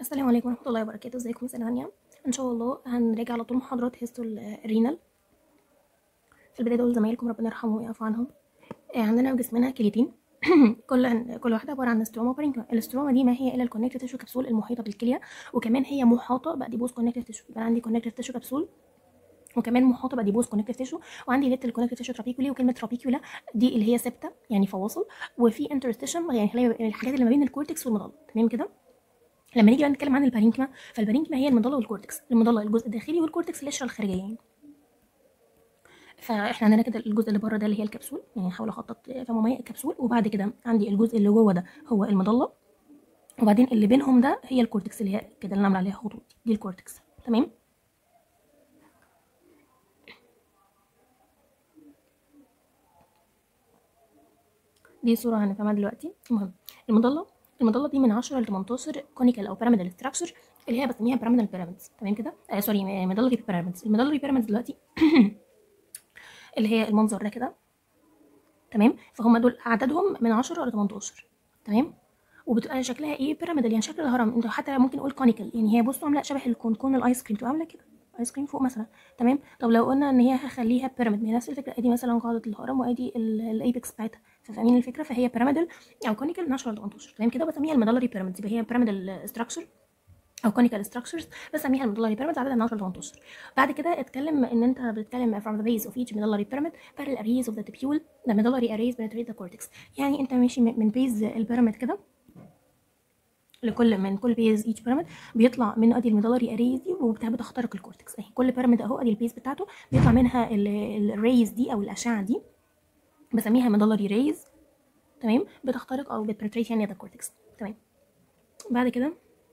السلام عليكم ورحمة الله وبركاته ازيكم سنة تانية ان شاء الله هنراجع على طول محاضرات هيستو الرينال في البداية دول زمايلكم ربنا يرحمهم ويعفو عنهم آه، عندنا في جسمنا كليتين كل كل واحدة عبارة عن ستروما وبارينكما الاستروما دي ما هي الا الكونكتيف تيشو كبسول المحيطة بالكلية وكمان هي محاطة بأديبوز كونكتيف تيشو يبقى عندي كونكتيف تيشو كبسول وكمان محاطه باديبوز كونكتيف تيشو وعندي ليتل كونكتيف تيشو ترابيكولي وكلمه ترابيكولا دي اللي هي سبته يعني فواصل وفي انترستيشن يعني خلينا الحاجات اللي ما بين الكورتكس والمظله تمام كده لما نيجي بقى نتكلم عن البارينكما فالبارينكما هي المظله والكورتكس المظله الجزء الداخلي والكورتكس القشره الخارجيه يعني فاحنا عندنا كده الجزء اللي بره ده اللي هي الكبسول يعني هحاول اخطط فمميز الكبسول وبعد كده عندي الجزء اللي جوه ده هو المظله وبعدين اللي بينهم ده هي الكورتكس اللي هي كده اللي نعمل عليها خطوط دي الكورتكس تمام دي صورة هنفهمها دلوقتي المهم المظلة المظلة دي من 10 ل 18 كونيكال او بيراميدال ستراكشر اللي هي بسميها بيراميدال بيراميدز تمام كده آه سوري مظلة بيراميدز المظلة بيراميدز دلوقتي اللي هي المنظر ده كده تمام فهم دول عددهم من 10 ل 18 تمام وبتبقى شكلها ايه بيراميدال يعني شكل الهرم انت حتى ممكن نقول كونيكال يعني هي بصوا عامله شبه الكونكون الايس كريم تبقى عامله كده ايس كريم فوق مثلا تمام طب لو قلنا ان هي هخليها بيراميد من نفس الفكره ادي مثلا قاعده الهرم وادي الايبكس بتاعتها فاهمين الفكره فهي بيراميدال او كونيكال من 10 ل 18 تمام كده بسميها المدلري بيراميدز يبقى هي بيراميدال ستراكشر او كونيكال ستراكشرز بسميها المدلري بيراميدز عددها من 10 ل 18 بعد كده اتكلم ان انت بتتكلم from the base of each medullary pyramid parallel arrays of the tubule the medullary arrays penetrate the cortex يعني انت ماشي من بيز البيراميد كده لكل من كل بيز ايتش بيراميد بيطلع من ادي الميدالري اريز دي وبتخترق الكورتكس اهي كل بيراميد اهو ادي البيز بتاعته بيطلع منها الريز دي او الاشعه دي بسميها ميدالري ريز تمام بتخترق او بتبرتريت يعني الكورتكس تمام بعد كده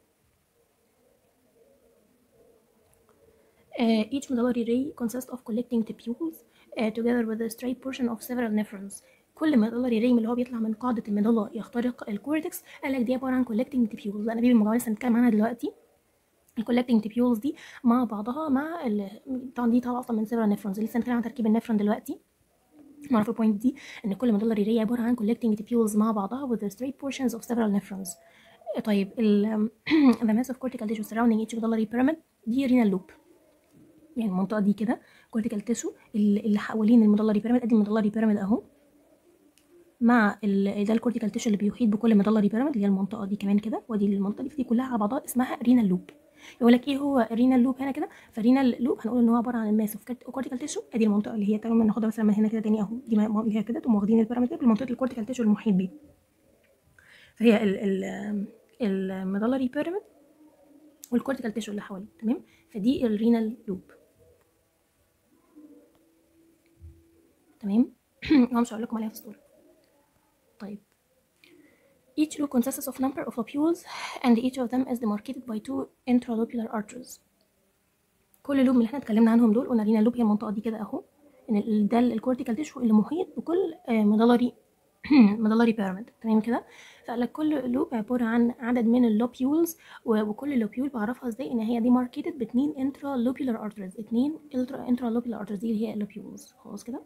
Uh, each medullary ray consists of collecting tubules uh, together with a straight portion of several nephrons كل ميدالري ريم اللي هو بيطلع من قاعده الميدالا يخترق الكورتكس قال لك دي عباره عن كولكتنج تيبيولز انا بيبي المجموعه لسه هنتكلم عنها دلوقتي الكولكتنج تيبيولز دي مع بعضها مع ال... طبعا دي طالعه اصلا من سيفرال نيفرونز لسه هنتكلم عن تركيب النفرون دلوقتي نعرف البوينت دي ان كل ميدالري ري عباره عن collecting tubules مع بعضها with the straight portions of several nephrons طيب ال the massive cortical tissue surrounding each medullary pyramid دي رينال لوب يعني المنطقه دي كده cortical tissue اللي حوالين الميدالري بيراميد ادي الميدالري بيراميد اهو مع ده الكورتيكال تيشو اللي بيحيط بكل ميدالري بيراميد اللي هي المنطقه دي كمان كده ودي المنطقه دي كلها على بعضها اسمها رينال لوب يقول لك ايه هو الرينال لوب هنا كده فالرينال لوب هنقول ان هو عباره عن الماس اوف كورتيكال تيشو ادي المنطقه اللي هي تعالوا ناخدها مثلا من هنا كده تاني اهو دي اللي هي كده تقوم واخدين البيراميد بمنطقه الكورتيكال تيشو المحيط بيه فهي ال ال الميدالري بيراميد والكورتيكال تيشو اللي حواليه تمام فدي الرينال لوب تمام انا مش هقول لكم عليها في الصوره طيب each loop consists of number of lobules and each of them is demarcated by two intralobular arteries كل لوب من اللي احنا اتكلمنا عنهم دول قلنا لينا لوب هي المنطقه دي كده اهو ان ده الكورتيكال تيشو اللي محيط بكل ميدالري ميدالري بيراميد تمام كده فقال لك كل لوب عباره عن عدد من اللوبيولز وكل لوبيول بعرفها ازاي ان هي ديماركيتد باتنين انترالوبيولار ارتريز اتنين انترالوبيولار ارتريز دي اللي هي اللوبيولز خلاص كده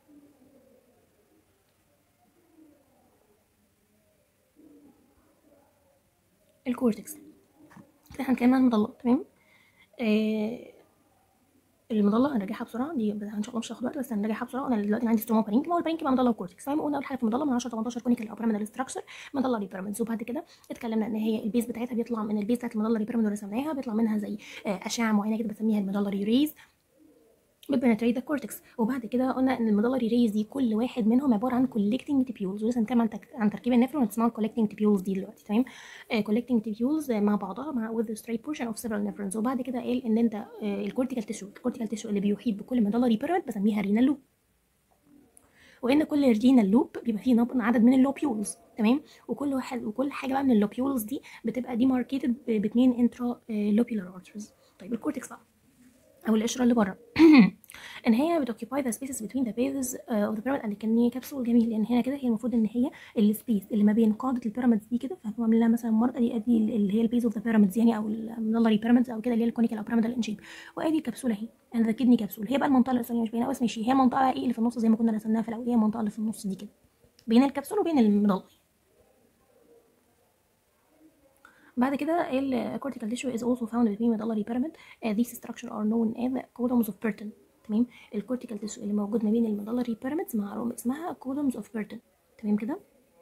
الكورتكس كده احنا اتكلمنا عن المظله تمام آه المظله هنراجعها بسرعه دي ان شاء الله مش هتاخد وقت بس هنراجعها بسرعه انا دلوقتي عندي ستروما بارينكما والبارينكما مظله وكورتكس تمام قلنا اول حاجه في المظله من 10 18 كونيكال او بيراميدال ستراكشر مظله ريبيراميدز وبعد كده اتكلمنا ان هي البيز بتاعتها بيطلع من البيز بتاعت المظله ريبيراميد اللي رسمناها بيطلع منها زي آه اشعه معينه كده بسميها المظله ريز بتبنتريت ذا كورتكس وبعد كده قلنا ان الميدالري ريز دي كل واحد منهم عباره عن كولكتنج تيبيولز ولسه هنتكلم عن, تك... عن تركيب النفرون اسمها كولكتنج تيبيولز دي دلوقتي تمام كولكتنج تيبيولز مع بعضها مع with the straight portion of several nephrons وبعد كده قال ان انت الكورتيكال تيشو الكورتيكال تيشو اللي بيحيط بكل ميدالري بيراميد بسميها رينال لوب وان كل رينال لوب بيبقى فيه عدد من اللوبيولز تمام وكل واحد وكل حاجه بقى من اللوبيولز دي بتبقى ديماركيتد باثنين انترا لوبيولار ارترز طيب الكورتكس بقى او القشره اللي بره ان هي بتوكيباي ذا سبيسز بتوين ذا بيزز اوف ذا بيراميد اند كان كبسول جميل لان هنا كده هي المفروض ان هي السبيس اللي ما بين قاعده البيراميدز دي كده فهو عامل لها مثلا مرة دي ادي اللي هي البيز اوف ذا بيراميدز يعني او الميدالري بيراميدز او كده اللي هي الكونيكال او بيراميدال ان شيب وادي الكبسوله اهي اند ذا كدني كبسول هي بقى المنطقه اللي مش باينه بس ماشي هي المنطقه ايه اللي في النص زي ما كنا رسمناها في الاول هي المنطقه اللي في النص دي كده بين الكبسول وبين الميدالري بعد كده ال cortical tissue is also found between medullary pyramid uh, these structure are known as columns of Burton تمام الكورتيكال تيشو اللي موجود ما بين الميدالري بيراميدز معروف اسمها columns of Burton تمام كده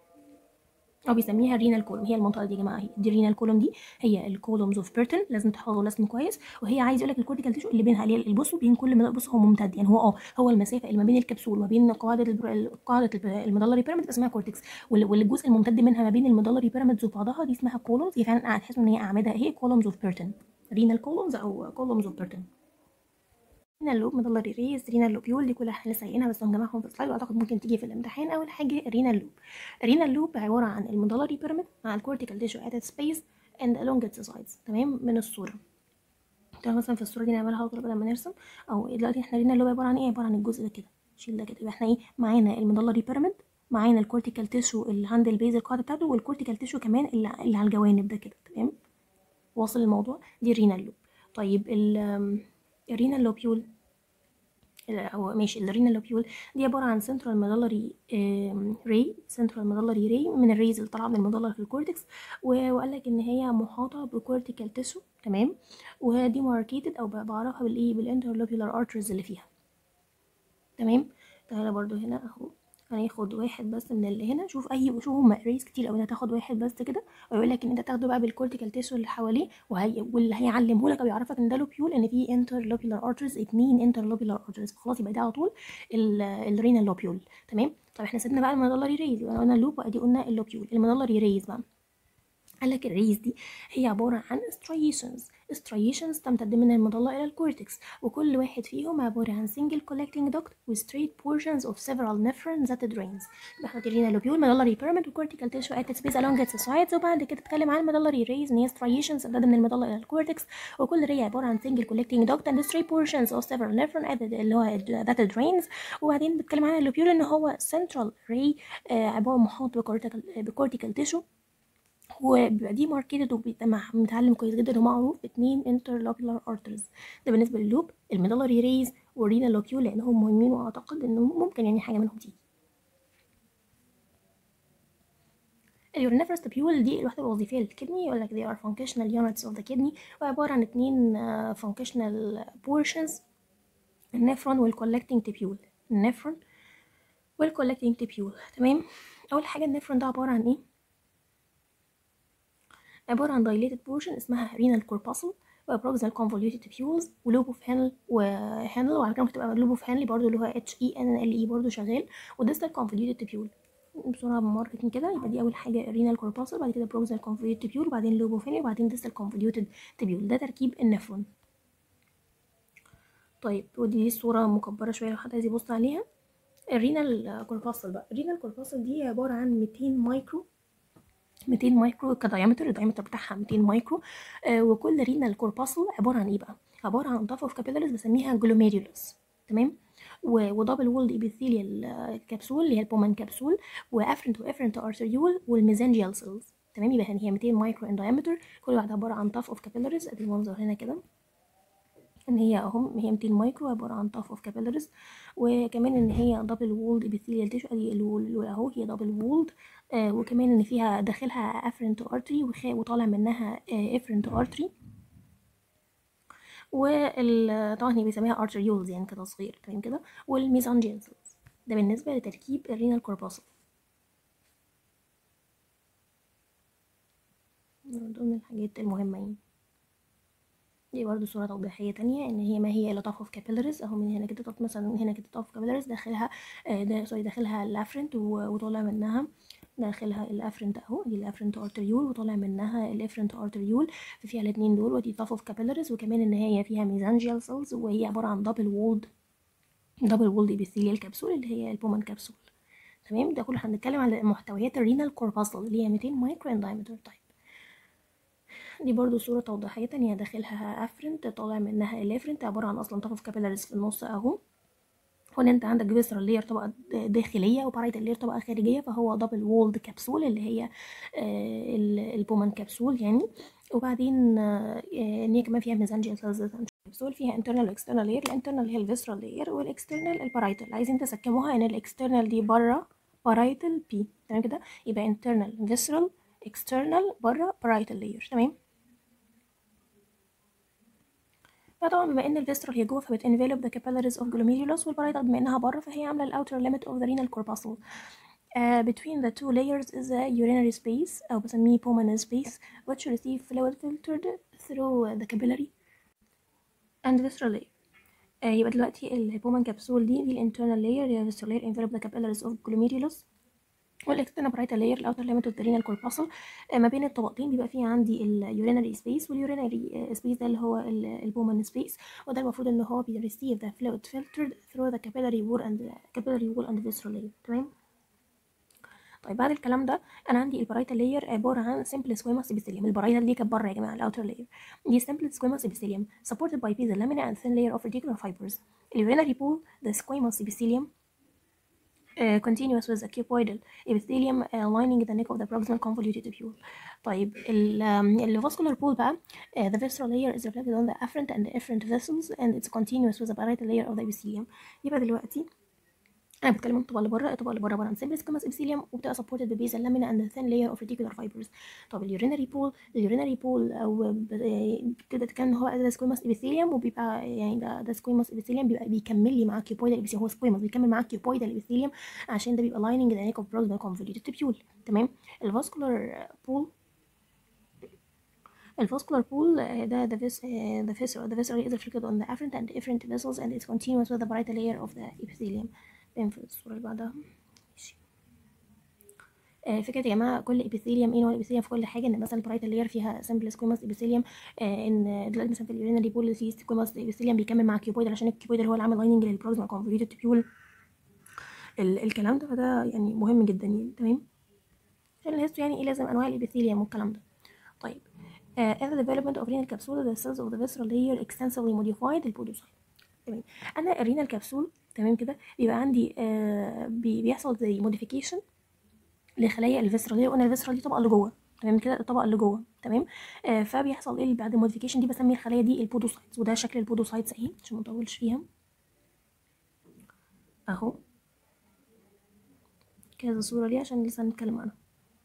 او بيسميها الرينال كولوم هي المنطقه دي يا جماعه هي دي الرينال كولوم دي هي الكولومز اوف بيرتون لازم تحفظوا الاسم كويس وهي عايز يقول لك الكورتيكال تيشو اللي بينها اللي البصوا بين كل مدى بص هو ممتد يعني هو اه هو المسافه اللي ما بين الكبسول ما بين قاعده البر... قاعده الميدالري بيراميد اسمها كورتكس والجزء الممتد منها ما بين الميدالري بيراميدز وبعضها دي اسمها كولومز هي فعلا هتحسوا ان هي اعمده هي كولومز اوف بيرتون رينال كولومز او كولومز اوف بيرتون رينال لوب ميدالري ريز رينال لوبيول دي كلها احنا لسه قايلينها بس هنجمعهم في سلايد واعتقد ممكن تيجي في الامتحان اول حاجه رينال لوب رينال لوب عباره عن الميدالري بيراميد مع الكورتيكال تيشو ات سبيس اند along its sides تمام من الصوره تمام مثلا في الصوره دي نعملها على طول بدل ما نرسم او دلوقتي احنا رينال لوب عباره عن ايه عباره عن الجزء ده كده شيل ده كده يبقى احنا ايه معانا الميدالري بيراميد معانا الكورتيكال تيشو اللي عند البيز القاعده بتاعته والكورتيكال تيشو كمان اللي, اللي على الجوانب ده كده تمام واصل الموضوع دي الرينال لوب طيب الرينال لوبيول او ماشي الرينال لوبيول دي عباره عن سنترال ميدالري ري سنترال ميدالري ري من الريز اللي طالعه من الميدالر في الكورتكس وقال لك ان هي محاطه بكورتيكال تيشو تمام ودي ماركيتد او بعرفها بالايه بالانترلوبيولار ارترز اللي فيها تمام تعالى برضو هنا اهو هناخد واحد بس من اللي هنا شوف اي شوف هم ريس كتير قوي هتاخد واحد بس كده ويقول لك ان انت تاخده بقى بالكورتيكال تيشو اللي حواليه وهي واللي هيعلمه لك او يعرفك ان ده لوبيول ان في انترلوبيولار ارترز اتنين انترلوبيولار ارترز خلاص يبقى ده على طول الرينال لوبيول تمام طب احنا سيبنا بقى الميدالري ريز يبقى قلنا اللوب وادي قلنا اللوبيول الميدالري ريز بقى قال لك الريز دي هي عبارة عن striations striations تمتد من المظلة إلى الكورتكس وكل واحد فيهم عبارة عن single collecting duct with straight portions of several nephrons that drains يبقى احنا تدرينا لوبيول medullary pyramid وcortical tissue at its base along its sides وبعد كده اتكلم عن medullary rays ان هي striations تمتد من المظلة إلى الكورتكس وكل ري عبارة عن single collecting duct and straight portions of several nephrons اللي هو that drains وبعدين بتكلم عن اللوبيول ان هو central ray آه عبارة محاط بcortical بcortical tissue وبيبقى دي ماركتد وبيبقى متعلم كويس جدا ومعروف باتنين انترلوبيولار ارترز ده بالنسبه للوب الميدالري ريز والرينال لوبيول لانهم مهمين واعتقد انه ممكن يعني حاجه منهم تيجي اليورينيفرس تبيول دي الوحده الوظيفيه للكدني يقول لك they are functional units of the kidney وعباره عن اتنين uh, functional portions النفرون والcollecting تبيول النفرون والcollecting تبيول تمام اول حاجه النفرون ده عباره عن ايه عبارة عن dilated portion اسمها renal corpuscle وبروكسال convoluted tubules ولوب اوف هانل وهانل وعلى كده بتبقى لوب اوف هانلي برضه اللي هو اتش اي ان ال اي برضه شغال وديستال convoluted tubule بسرعة بماركتنج كده يبقى دي أول حاجة renal corpuscle بعد كده بروكسال convoluted tubule وبعدين لوب اوف هانلي وبعدين distal convoluted tubule ده تركيب النفرون طيب ودي الصورة مكبرة شوية لو حد عايز يبص عليها الرينال كورباسل بقى الرينال كورباسل دي عبارة عن 200 مايكرو 200 مايكرو كدايمتر الدايمتر بتاعها 200 مايكرو آه وكل رينال كورباسل عباره عن ايه بقى عباره عن ضفه في كابيلاريز بسميها جلوميريولوس تمام ودبل وولد ايبيثيليال كبسول اللي هي البومان كبسول وافرنت وافرنت ارتريول والميزانجيال سيلز تمام يبقى هي 200 مايكرو ان دايمتر كل واحده عباره عن طف اوف كابيلاريز ادي المنظر هنا كده ان هي اهم هي 200 مايكرو عباره عن طف اوف كابيلاريز وكمان ان هي دبل وولد ابيثيليال تيشو ادي الوول اهو هي دبل وولد آه وكمان ان فيها داخلها افرنت ارتري وطالع منها آه افرنت ارتري وال طبعا هي بيسميها ارتريولز يعني كتصغير تمام كده والميزانجين سيلز ده بالنسبه لتركيب الرينال كورباسل من ضمن الحاجات المهمه يعني دي برضو صورة توضيحية تانية ان هي ما هي الا طف اوف كابيلاريز اهو من هنا كده طف مثلا من هنا كده طف كابيلاريز داخلها آه ده سوري داخلها الافرنت وطالع منها داخلها الافرنت اهو دي الافرنت ارتريول وطالع منها الافرنت ارتريول ففيها الاثنين دول ودي طف اوف كابيلاريز وكمان ان هي فيها ميزانجيال سيلز وهي عبارة عن دبل وولد دبل وولد ابيثيليال كبسول اللي هي البومان كبسول تمام ده كله هنتكلم على محتويات الرينال كورباسل اللي هي 200 مايكرو ان دايمتر طيب دي برضو صورة توضيحية تانية داخلها افرنت طالع منها الافرنت عبارة عن اصلا طرف كابيلاريز في النص اهو هنا انت عندك فيسرال لير طبقة داخلية وبارايتال لير طبقة خارجية فهو دبل وولد كبسول اللي هي البومان كبسول يعني وبعدين ان هي كمان فيها ميزانجيال سيلز كبسول فيها انترنال واكسترنال لير الانترنال هي الفيسرال لير والاكسترنال البارايتال عايزين تسكموها ان الاكسترنال دي بره بارايتال بي تمام كده يبقى انترنال فيسرال external بره parietal layer تمام فطبعا بما ان الفيسترال هي جوه فبت envelop the capillaries of glomerulus والبرايتال بما انها بره فهي عامله الاوتر limit of the renal corpuscle Uh, between the two layers is a urinary space أو بسميه pulmonary space which receive fluid filtered through the capillary and visceral layer. Uh, يبقى دلوقتي البومان كبسول دي دي الانترنال layer هي visceral layer envelop the capillaries of glomerulus والاكسترنال برايتال لاير الاوتر ليميت اوف ذا رينال كورباسل ما بين الطبقتين بيبقى فيه عندي اليورينري سبيس واليورينري سبيس ده اللي هو البومان سبيس وده المفروض ان هو بيريسيف ذا فلويد فلترد ثرو ذا كابيلاري وول اند كابيلاري وول اند فيسرال لاير تمام طيب بعد الكلام ده انا عندي البرايتال لاير عباره عن سمبل سكويموس ابيثيليوم البرايتال دي كانت بره يا جماعه الاوتر لاير دي سمبل سكويموس ابيثيليوم supported by basal lamina and thin layer of reticular fibers اليورينري بول the squamous epithelium Uh, continuous with a cuboidal epithelium uh, lining the neck of the proximal convoluted tubule. طيب ال um, الvascular pool بقى uh, the visceral layer is reflected on the afferent and efferent vessels and it's continuous with the parietal layer of the epithelium. يبقى دلوقتي انا بتكلم عن الطبقه اللي بره الطبقه اللي بره عباره عن simple squamous epithelium وبتبقى supported ببيزال lamina and the thin layer of reticular fibers طب اليورينري بول اليورينري بول او بتبدا تتكلم هو ده squamous epithelium وبيبقى يعني ده ده squamous epithelium بيبقى بيكمل لي مع cuboidal epithelium هو squamous بيكمل مع cuboidal epithelium عشان ده بيبقى lining the neck of proximal convoluted tubule تمام الفاسكولار بول الفاسكولار بول ده the vis the visceral the visceral is reflected on the afferent and efferent vessels and it's continuous with the parietal layer of the epithelium فين في الصورة اللي بعدها ماشي آه فكرة يا جماعة كل ابيثيليوم ايه نوع الابيثيليوم في كل حاجة ان مثلا البرايتال لاير فيها سمبل سكويموس ابيثيليوم آه ان دلوقتي مثلا في اليورينري بول في سكويموس ابيثيليوم بيكمل مع كيوبويدال عشان الكيوبويدال هو اللي عامل لايننج للبروزما كونفوليوتد تيبيول الكلام ده فده يعني مهم جدا يعني تمام عشان الهيستو يعني ايه لازم انواع الابيثيليوم والكلام ده طيب uh, in the development of renal capsule the cells of the visceral layer extensively modified البودوسايت تمام انا الرينال كبسول تمام كده بيبقى عندي آه بي بيحصل زي موديفيكيشن لخلايا الفيسرال اللي قلنا الفيسرال دي الطبقه اللي جوه تمام كده الطبقه اللي جوه تمام آه فبيحصل ايه بعد الموديفيكيشن دي بسمي الخلايا دي البودوسايتس وده شكل البودوسايتس اهي عشان ما نطولش فيها اهو كذا صوره ليه عشان لسه هنتكلم عنها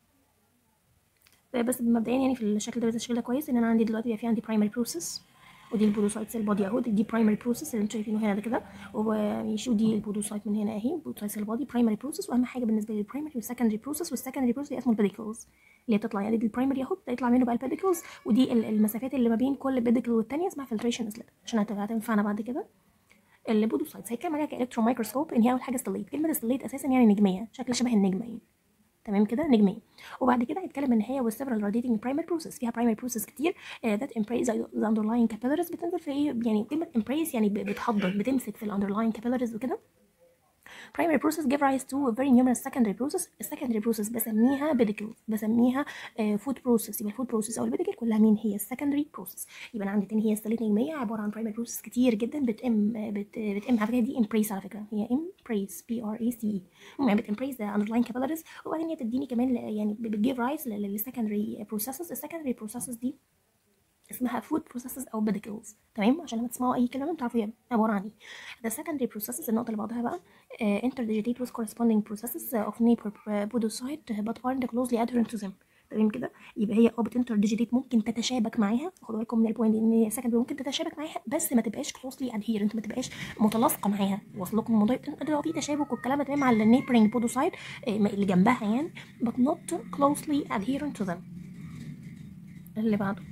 بس مبدئيا يعني في الشكل ده الشكل ده كويس ان انا عندي دلوقتي في عندي برايمري بروسيس ودي البودوسايت سيل بادي اهو دي برايمري بروسيس اللي انتوا شايفينه هنا ده كده وماشي ودي البودوسايت من هنا اهي البودوسايت سيل بادي برايمري بروسيس واهم حاجه بالنسبه لي البرايمري والسكندري بروسيس والسكندري بروسيس اسمه البيديكلز اللي هي بتطلع يعني دي البرايمري اهو بيطلع منه بقى البيديكلز ودي المسافات اللي ما بين كل بيديكل والثانيه اسمها فلتريشن سليب عشان هتنفعنا بعد كده البودوسايتس هيتكلم عليها كالكترون مايكروسكوب ان هي اول حاجه ستليت كلمه ستليت اساسا يعني نجميه شكل شبه النجمه يعني تمام كده نجميه وبعد كده هيتكلم ان هي والسيفرال راديتنج برايمري بروسيس فيها برايمري بروسيس كتير ذات امبريز ذا اندرلاين كابيلاريز بتنزل في ايه يعني كلمه امبريز يعني بتحضر بتمسك في الاندرلاين كابيلاريز وكده primary process give rise to a very numerous secondary process السكندري process بسميها pedicle بسميها uh, food process يبقى الفود process او البيديكل كلها مين هي السكندري process يبقى انا عندي تاني هي السليت نجميه عباره عن primary process كتير جدا بتم بت بتم على فكره دي امبريس على فكره هي امبريس بي ار اي سي اي يعني بتمبريس ذا اندرلاين كابيلاريز وبعدين هي بتديني كمان يعني بتجيف رايز للسكندري processes السكندري processes دي اسمها food processes او pedicles تمام عشان لما تسمعوا اي كلمه تعرفوا هي عباره عن ايه the secondary processes النقطه اللي بعدها بقى uh, interdigitate with corresponding processes of neighbor podocyte but aren't closely adherent to them تمام كده يبقى هي اه بتنترديجيتيت ممكن تتشابك معاها خدوا بالكم من البوينت ان هي سكندري ممكن تتشابك معاها بس ما تبقاش كلوزلي ادهيرنت ما تبقاش متلاصقه معاها واصل لكم الموضوع لو في تشابك والكلام ده تمام مع النيبرنج بودوسايت اللي جنبها يعني but not closely adherent to them اللي بعده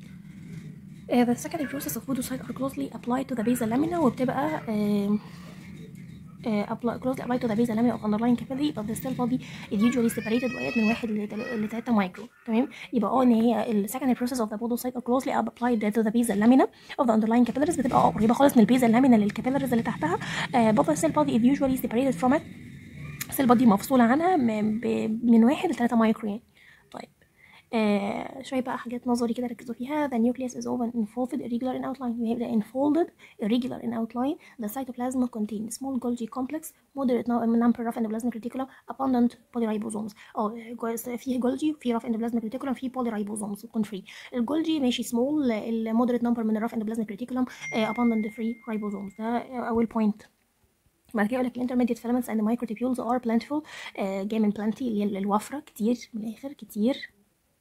Uh, the secondary process of podocyte are closely applied to the basal lamina وبتبقى uh, uh, apply, closely applied to the basal lamina of underlying capillary but the cell body is usually separated وقت من واحد ل 3 مايكرو تمام يبقى اه ان هي ال secondary process of the podocyte are closely applied to the basal lamina of the underlying capillaries بتبقى اه قريبه خالص من البيزال lamina للكابيلاريز اللي تحتها uh, but the cell body is usually separated from it السيل بادي مفصوله عنها من واحد ل 3 مايكرو يعني طيب آه شوية بقى حاجات نظري كده ركزوا فيها the nucleus is often infolded irregular in outline يبقى enfolded irregular in outline the cytoplasm contains small Golgi complex moderate number of endoplasmic reticulum abundant polyribosomes اه فيه Golgi في rough endoplasmic reticulum في polyribosomes يكون free الجولجي ماشي small المودريت number من الrough endoplasmic reticulum uh, abundant free ribosomes ده أول point بعد كده يقول لك الانترميديت filaments and microtubules are plentiful uh, جاي من plenty اللي هي الوفرة كتير من الآخر كتير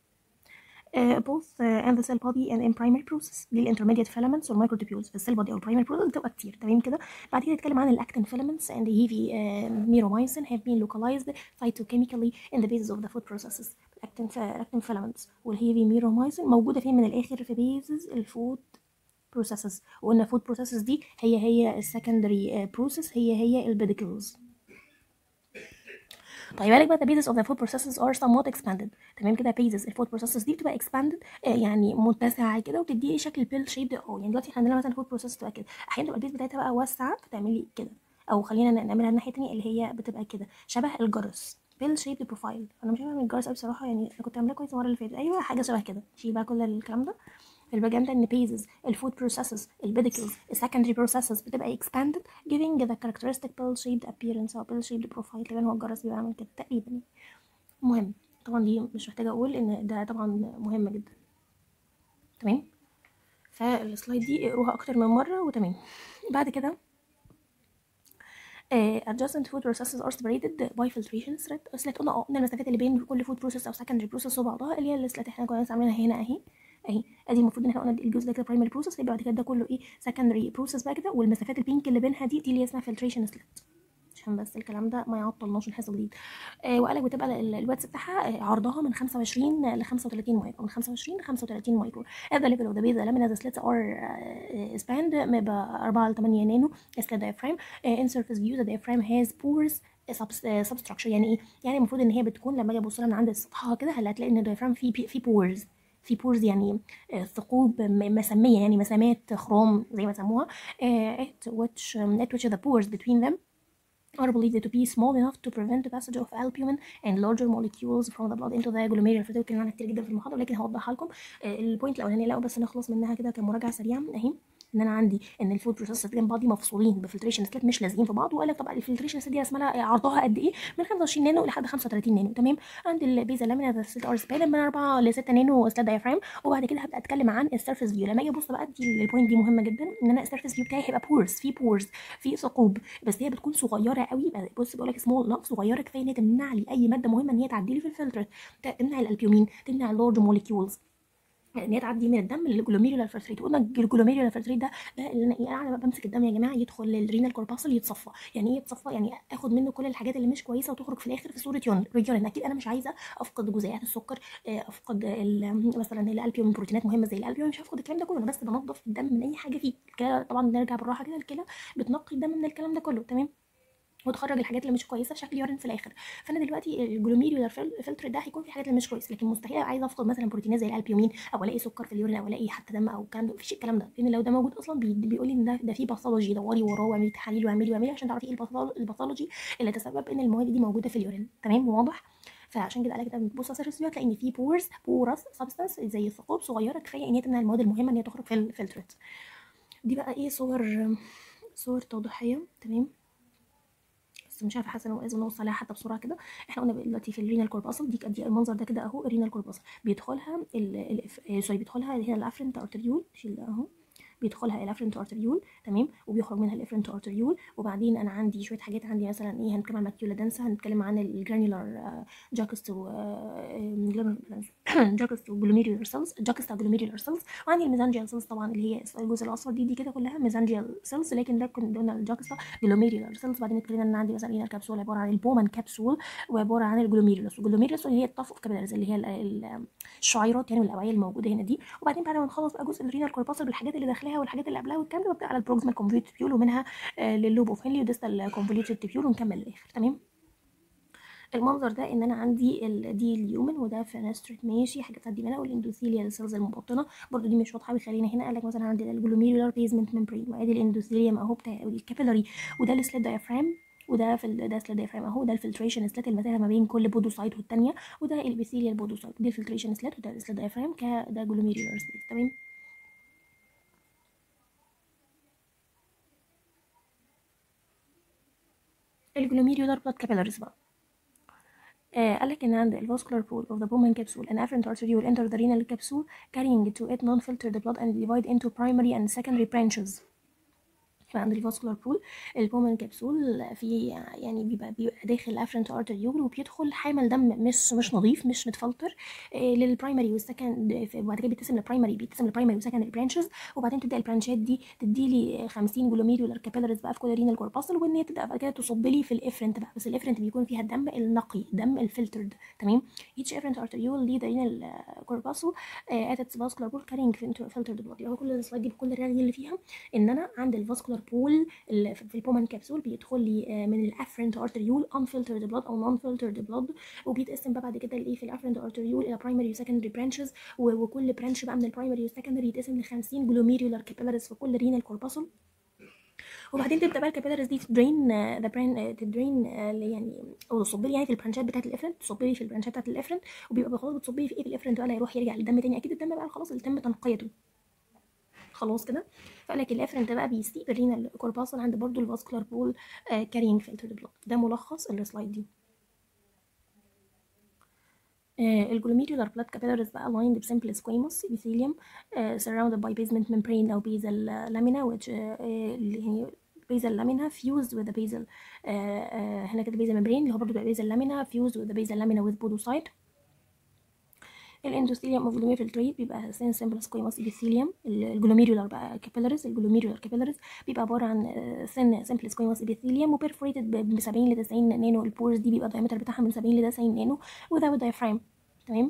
uh, both uh, in the cell body and in primary process دي الانترميديت filaments والمايكروتوبيولز في السيل بودي او البرايمري process بتبقى كتير تمام كده بعد كده نتكلم عن الاكتين filaments and the heavy uh, myromycin have been localized phytochemically in the bases of the food processes الاكتين الاكتين filaments والهيفي ميرومايسين موجوده فين من الاخر في bases الفود processes وقلنا food processes دي هي هي السكندري process هي هي البيديكلز طيب بالك بقى the bases of the food processes are somewhat expanded تمام كده bases الفود processes دي بتبقى expanded آه يعني متسعه كده وبتدي شكل بيل شيب اه يعني دلوقتي احنا عندنا مثلا food process تبقى كده احيانا تبقى البيز بتاعتها بقى واسعه فتعملي كده او خلينا نعملها الناحيه التانية اللي هي بتبقى كده شبه الجرس بيل شيب بروفايل انا مش عارفه من الجرس قوي بصراحه يعني انا كنت عاملاه كويس المره اللي فاتت ايوه حاجه شبه كده شيل بقى كل الكلام ده البروباجندا ان bases الفود processes البيديكلز السكندري processes بتبقى expanded giving the characteristic pill shaped appearance او pill shaped profile تقريبا هو الجرس بيبقى عامل كده تقريبا المهم طبعا دي مش محتاجه اقول ان ده طبعا مهم جدا تمام فالسلايد دي اقروها اكتر من مره وتمام بعد كده uh, adjacent food processes are separated by filtration thread سلات قلنا اه قلنا المسافات اللي بين كل food process او secondary process وبعضها اللي هي السلات احنا كنا عاملينها هنا اهي اهي ادي المفروض ان احنا قلنا الجزء ده كده برايمري بروسس يبقى بعد كده ده كله ايه سكندري بروسس بقى كده والمسافات البينك اللي بينها دي دي اللي اسمها فلتريشن سلات عشان بس الكلام ده ما يعطلناش الحصه جديد آه وقالك بتبقى الواتس بتاعها آه عرضها من 25 ل 35 مايكرو من 25 ل 35 مايكرو at the level of the base the lamina the slits are uh, spanned بيبقى 4 ل 8 نانو slit diaphragm uh, in surface view the diaphragm has pores substructure يعني ايه يعني المفروض ان هي بتكون لما اجي ابص لها من عند سطحها كده هتلاقي ان الدايفرام فيه في بورز في بورز يعني ثقوب مسميه يعني مسامات خروم زي ما سموها at which at which the pores between them are believed to be small enough to prevent the passage of albumin and larger molecules from the blood into the glomerular filter اتكلمنا عنها كتير جدا في المحاضره لكن هوضحها لكم البوينت الاولانيه لا بس نخلص منها كده كمراجعه سريعه اهي ان انا عندي ان الفود بروسيس جنب بعض مفصولين بفلتريشن سلات مش لازقين في بعض وقال لك طبعا الفلتريشن سلات دي اسمها عرضها قد ايه من 25 نانو لحد 35 نانو تمام عند البيزا لامينا سلات ار سبان من 4 ل 6 نانو سلات دايفرام وبعد كده هبدا اتكلم عن السيرفيس فيو لما اجي ابص بقى دي البوينت دي مهمه جدا ان انا السيرفيس فيو بتاعي هيبقى بورز في بورز في ثقوب بس هي بتكون صغيره قوي بص بقول لك سمول لا صغيره كفايه ان هي تمنع لي اي ماده مهمه ان هي تعدي لي في الفلتر تمنع الالبيومين تمنع اللارج موليكيولز ان هي تعدي من الدم للجلوميريولار فلتريت قلنا الجلوميريولار فلتريت ده ده اللي انا ايه انا بمسك الدم يا جماعه يدخل الرينال كورباسل يتصفى يعني ايه يتصفى يعني اخد منه كل الحاجات اللي مش كويسه وتخرج في الاخر في صوره يورين اكيد انا مش عايزه افقد جزيئات السكر افقد مثلا الالبيوم بروتينات مهمه زي الالبيوم مش هفقد الكلام ده كله انا بس بنظف الدم من اي حاجه فيه الكلى طبعا نرجع بالراحه كده الكلى بتنقي الدم من الكلام ده كله تمام وتخرج الحاجات اللي مش كويسه في شكل يورين في الاخر فانا دلوقتي الجلوميريولار فلتر ده هيكون في حاجات اللي مش كويسه لكن مستحيل عايزه افقد مثلا بروتينات زي الالبيومين او الاقي سكر في اليورين او الاقي حتى دم او الكلام ده مفيش الكلام ده لان لو ده موجود اصلا بي بيقول لي ان ده ده في باثولوجي دوري وراه واعملي تحاليل واعملي واعملي عشان تعرفي ايه الباثولوجي اللي تسبب ان المواد دي موجوده في اليورين تمام واضح فعشان كده قال لك بتبص على سيرفيس هتلاقي ان في بورز بورس سبستانس زي ثقوب صغيره كفايه ان هي تمنع المواد المهمه ان هي تخرج في الفلترات دي بقى ايه صور صور توضيحيه تمام بس مش عارفه حاسه ان لازم نوصل عليها حتى بسرعه كده احنا قلنا دلوقتي في الرينال كورباسل دي دي المنظر ده كده اهو الرينال كورباسل بيدخلها سوري بيدخلها هنا الافرنت ارتريول شيل اهو بيدخلها الافرنت ارتريول تمام وبيخرج منها الافرنت ارتريول وبعدين انا عندي شويه حاجات عندي مثلا ايه هنتكلم عن ماكيولا دنسا هنتكلم عن الجرانيولار جاكستو جاكستو جلوميريولار سيلز جاكستا جلوميريولار سيلز وعندي الميزانجيال سيلز طبعا اللي هي الجزء الاصفر دي دي كده كلها ميزانجيال سيلز لكن ده كنا قلنا الجاكستا جلوميريولار سيلز بعدين اتكلمنا ان عندي مثلا هنا الكبسول عباره عن البومان كبسول وعباره عن الجلوميريولس والجلوميريولس اللي هي الطف اوف كابيلاريز اللي هي الشعيرات يعني والاوعيه الموجوده هنا دي وبعدين بعد ما نخلص بقى جزء الرينال كورباسل بالحاجات اللي داخلها والحاجات اللي قبلها والكلام ده ببدا على البروكسيمال كونفوليوتد تبيول ومنها آه لللوب اوف هنلي وديستال كونفوليوتد تبيول ونكمل للاخر تمام المنظر ده ان انا عندي ال دي اليومن وده فينستريت ماشي حاجه بتعدي منها والاندوثيليال سيلز المبطنه برضو دي مش واضحه بيخلينا هنا قال لك مثلا عندي الجلوميرولار بيزمنت ممبرين وادي الاندوثيليوم اهو بتاع الكابيلاري وده السليت دايفرام وده في ده سليت دايفرام اهو ده الفلتريشن سلات المسافه ما بين كل بودوسايت والثانيه وده البيثيليال بودوسايت دي الفلتريشن سلات وده السليت دايفرام كده جلوميرولار سلات تمام الجلوميرولار بلاد كابيلاريز بقى آه قال لك ان عند الفاسكولار pool of the Bowman capsule an afferent arteriole enter the renal capsule carrying to it non-filtered blood and divide into primary and secondary branches يبقى عند الفاسكولار بول البومن كبسول في يعني بيبقى بيبقى داخل الافرنت ارتريول وبيدخل حامل دم مش مش نظيف مش متفلتر آه، للبرايمري والسكند وبعد كده بيتقسم للبرايمري بيتقسم للبرايمري وسكندري برانشز وبعدين تبدا البرانشات دي تدي لي 50 جلوميرولار كابيلاريز بقى في كل رينال كورباسل وان هي تبدا بعد كده تصب لي في الافرنت بقى بس الافرنت بيكون فيها الدم النقي الدم الفلترد تمام each efferent arteriole lead renal uh, corpuscle uh, at its vascular pole carrying filtered blood يعني هو كل السلايد دي بكل الرغي اللي فيها ان انا عند الفاسكولار بول في البومان كبسول بيدخل لي آه، من الافرنت ارتريول unfiltered blood او non filtered blood وبيتقسم بقى بعد كده لايه في الافرنت ارتريول الى برايمري وسكندري برانشز وكل برانش بقى من البرايمري والسكندري يتقسم ل 50 جلوميرولار كابيلاريز في كل رينال كورباسل وبعدين تبدا بقى الكابيلاريز دي تدرين ذا برين تدرين يعني او تصب لي يعني في البرانشات بتاعت الافرنت تصب لي في البرانشات بتاعت الافرنت وبيبقى خلاص بتصب لي في ايه في الافرنت ولا يروح يرجع للدم تاني اكيد الدم بقى خلاص اللي تم تنقيته خلاص كده فقال لك الافرنت بقى بيسيب الرينال كورباسل عند برضو الفاسكولار بول كارينج فلترد بلاد ده ملخص السلايد دي الجلوميرولار blood capillaries بقى lined بsimple squamous epithelium uh, surrounded by basement membrane أو basal lamina which uh, اللي هي basal lamina fused with the basal uh, uh, هنا كده basal membrane اللي هو برضه بيبقى basal lamina fused with the basal lamina with podocyte الاندوثيليوم اوف filtrate بيبقى سين سمبل سكويموس epithelium الجلوميرولار بقى capillaries الجلوميرولار capillaries بيبقى عباره عن سن سمبل سكويموس epithelium وبرفوريتد ب 70 ل 90 نانو البورز دي بيبقى الدايمتر بتاعها من 70 ل 90 نانو without diaphragm تمام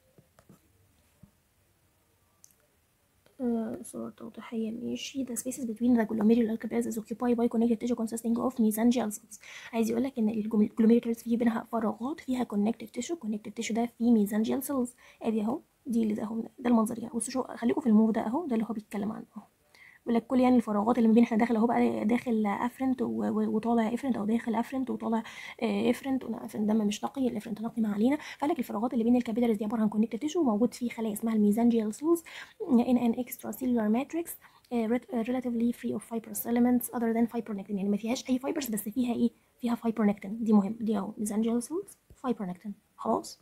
آه، صورة توضيحية ماشي the spaces between the glomerular capillaries is occupied by connective tissue consisting of mesangial cells عايز يقول لك ان الجلوميرولار capillaries في بينها فراغات فيها connective tissue connective tissue ده فيه mesangial cells ادي اهو دي اللي ده اهو ده المنظر يعني بصوا شو خليكم في الموف ده اهو ده اللي هو بيتكلم عنه اهو بيقول لك كل يعني الفراغات اللي ما بين احنا داخل اهو بقى داخل افرنت وطالع افرنت او داخل افرنت وطالع افرنت افرنت دم مش نقي الافرنت نقي ما علينا فقال لك الفراغات اللي بين الكابيلاريز دي عباره عن كونكتيف تيشو موجود فيه خلايا اسمها الميزانجيال سيلز in an extracellular matrix uh, relatively free of fibrous elements other than fibronectin يعني ما فيهاش اي فايبرز بس فيها ايه فيها فايبرونكتين دي مهم دي اهو mesangial cells فايبرونكتين خلاص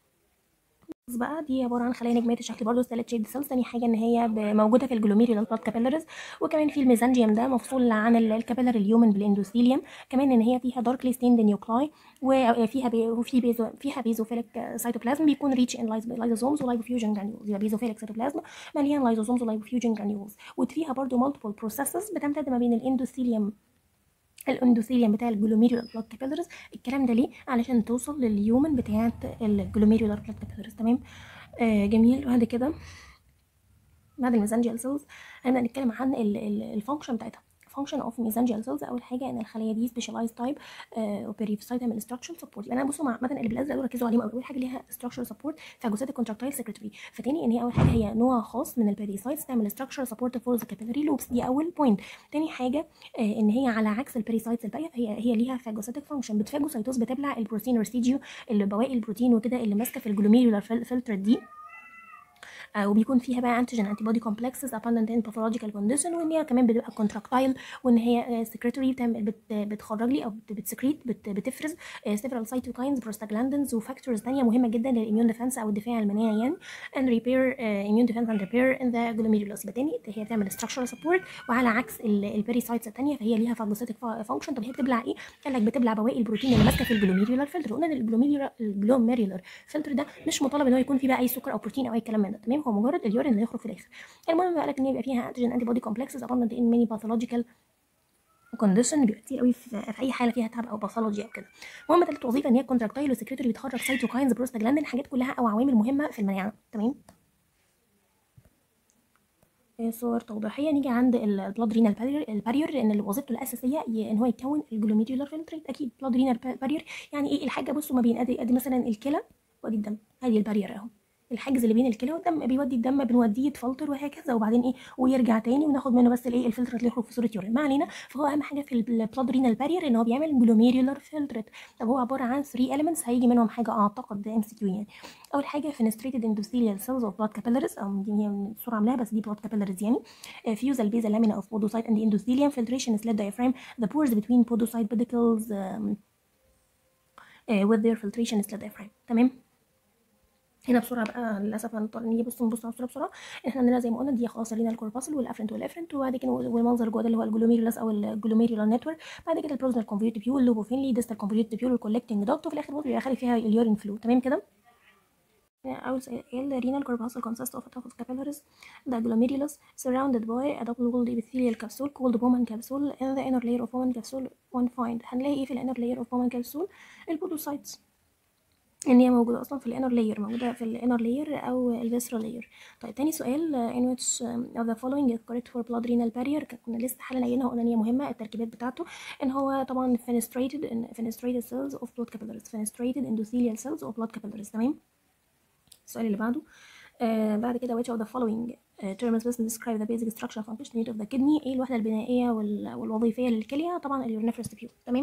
بقى دي عباره عن خلايا نجميه الشكل برضه ستالت شيد سيلز تاني حاجه ان هي موجوده في الجلوميرولار بلاد كابيلاريز وكمان في الميزانجيوم ده مفصول عن الكابيلار اليومن بالاندوثيليوم كمان ان هي فيها داركلي ستيند نيوكلاي وفيها بي وفي بيزو فيها بيزوفيليك سيتوبلازم بيكون ريتش ان لايزوزومز ولايبوفيوجن جرانيولز يبقى بيزوفيليك سيتوبلازم مليان لايزوزومز ولايبوفيوجن جرانيولز وفيها برضه مالتيبل بروسيسز بتمتد ما بين الاندوثيليوم الاندوثيليوم بتاع الجلوميرولار بلاد كابيلاريز الكلام ده ليه علشان توصل لليومن بتاعه الجلوميرولار بلاد كابيلاريز تمام آه جميل بعد كده بعد الميزانجيال سيلز هنبدا نتكلم عن الفانكشن بتاعتها function of mesangial cells اول حاجه ان الخليه دي specialized type uh, periophyte من structural support يعني انا بصوا مع مثلا اللي بالازرق دول ركزوا عليهم اول حاجه ليها structural support فاجوسات الكونتراكتايل سكرتريفتاني ان هي اول حاجه هي نوع خاص من البيريسايتس تعمل structural support for the capillary loops دي اول بوينت تاني حاجه uh, ان هي على عكس البيريسايتس الباقيه هي هي ليها فاجوساتيك فانكشن بتفاجوسايتوز بتبلع البروتين ريسيديو اللي بواقي البروتين وكده اللي ماسكه في الجلوميرولار فلتر دي آه وبيكون فيها بقى انتيجين انتي بودي كومبلكسز abundant in pathological condition وان هي كمان بتبقى كونتراكتايل وان هي سكريتوري بتعمل بت بتخرج لي او بتسكريت بت بتفرز several cytokines prostaglandins وفاكتورز ثانيه مهمه جدا للاميون ديفense او الدفاع المناعي يعني and repair uh, immune defense and repair in the glomerulus يبقى تاني هي بتعمل structural support وعلى عكس البيريسايتس الثانيه فهي ليها فاجوسيتك فانكشن طب هي بتبلع ايه؟ قال لك بتبلع بواقي البروتين اللي ماسكه في الجلوميرولار فلتر قلنا الجلوميرولار الجلوميرولار فلتر ده مش مطالب ان هو يكون فيه بقى اي سكر او بروتين او اي كلام من ده تمام هو مجرد اليورين اللي يخرج في الاخر المهم قال لك ان يبقى فيها انتيجين انتي بودي كومبلكسز abundant in many pathological كونديشن بيبقى كتير قوي في, في اي حاله فيها تعب او باثولوجي او كده المهم تالت وظيفه ان هي كونتراكتايل وسكريتوري بتخرج سيتوكاينز بروستاجلاندين حاجات كلها او عوامل مهمه في المناعه تمام صور توضيحيه نيجي عند البلاد رينال البارير ان اللي وظيفته الاساسيه ان هو يكون الجلوميرولار فلتريت اكيد بلاد رينال بارير يعني ايه الحاجه بصوا ما بين ادي ادي مثلا الكلى وادي الدم ادي البارير اهو الحاجز اللي بين الكلى والدم بيودي الدم بنوديه يتفلتر وهكذا وبعدين ايه ويرجع تاني وناخد منه بس الايه الفلتر اللي يخرج في صوره يورين ما علينا فهو اهم حاجه في البلاد رينال بارير ان هو بيعمل جلوميرولار فلترت طب هو عباره عن 3 elements هيجي منهم حاجه اعتقد ده ام سي كيو يعني اول حاجه فينستريتد اندوثيليال سيلز اوف بلاد كابيلاريز او دي هي الصوره عاملاها بس دي بلاد كابيلاريز يعني فيوز البيزا لامينا اوف بودوسايت اند اندوثيليوم فلتريشن سليد diaphragm the pores between podocyte pedicles um, uh, with their filtration slit diaphragm تمام هنا بسرعه بقى للاسف هنضطر نيجي بص نبص على الصوره بسرعه احنا عندنا زي ما قلنا دي خلاص لينا الكورباسل والافرنت والافرنت وبعد كده والمنظر جوه ده اللي هو الجلوميريولاس او الجلوميريولار نتورك بعد كده البروزنال كونفوليوت بيول اللوبوفينلي ديستال كونفوليوت بيول والكولكتنج داكت وفي الاخر برضه بيبقى خالي فيها اليورين فلو تمام كده أول سؤال renal corpuscle consists of a tuft of capillaries the glomerulus surrounded by a double-walled epithelial capsule called Bowman capsule in the inner layer of Bowman capsule one find هنلاقي ايه في الانر layer of Bowman capsule البودوسايتس ان هي موجوده اصلا في الانر لاير موجوده في الانر لاير او الفيسرال لاير طيب تاني سؤال in which of the following is correct for blood renal barrier كنا لسه حالا قايلينها وقلنا ان هي مهمه التركيبات بتاعته ان هو طبعا fenestrated in fenestrated cells of blood capillaries fenestrated endothelial cells of blood capillaries تمام السؤال اللي بعده آه بعد كده which of the following uh, terms best describe the basic structure function unit of the kidney ايه الوحده البنائيه وال- والوظيفيه للكليه طبعا اليورينيفرس تبيول تمام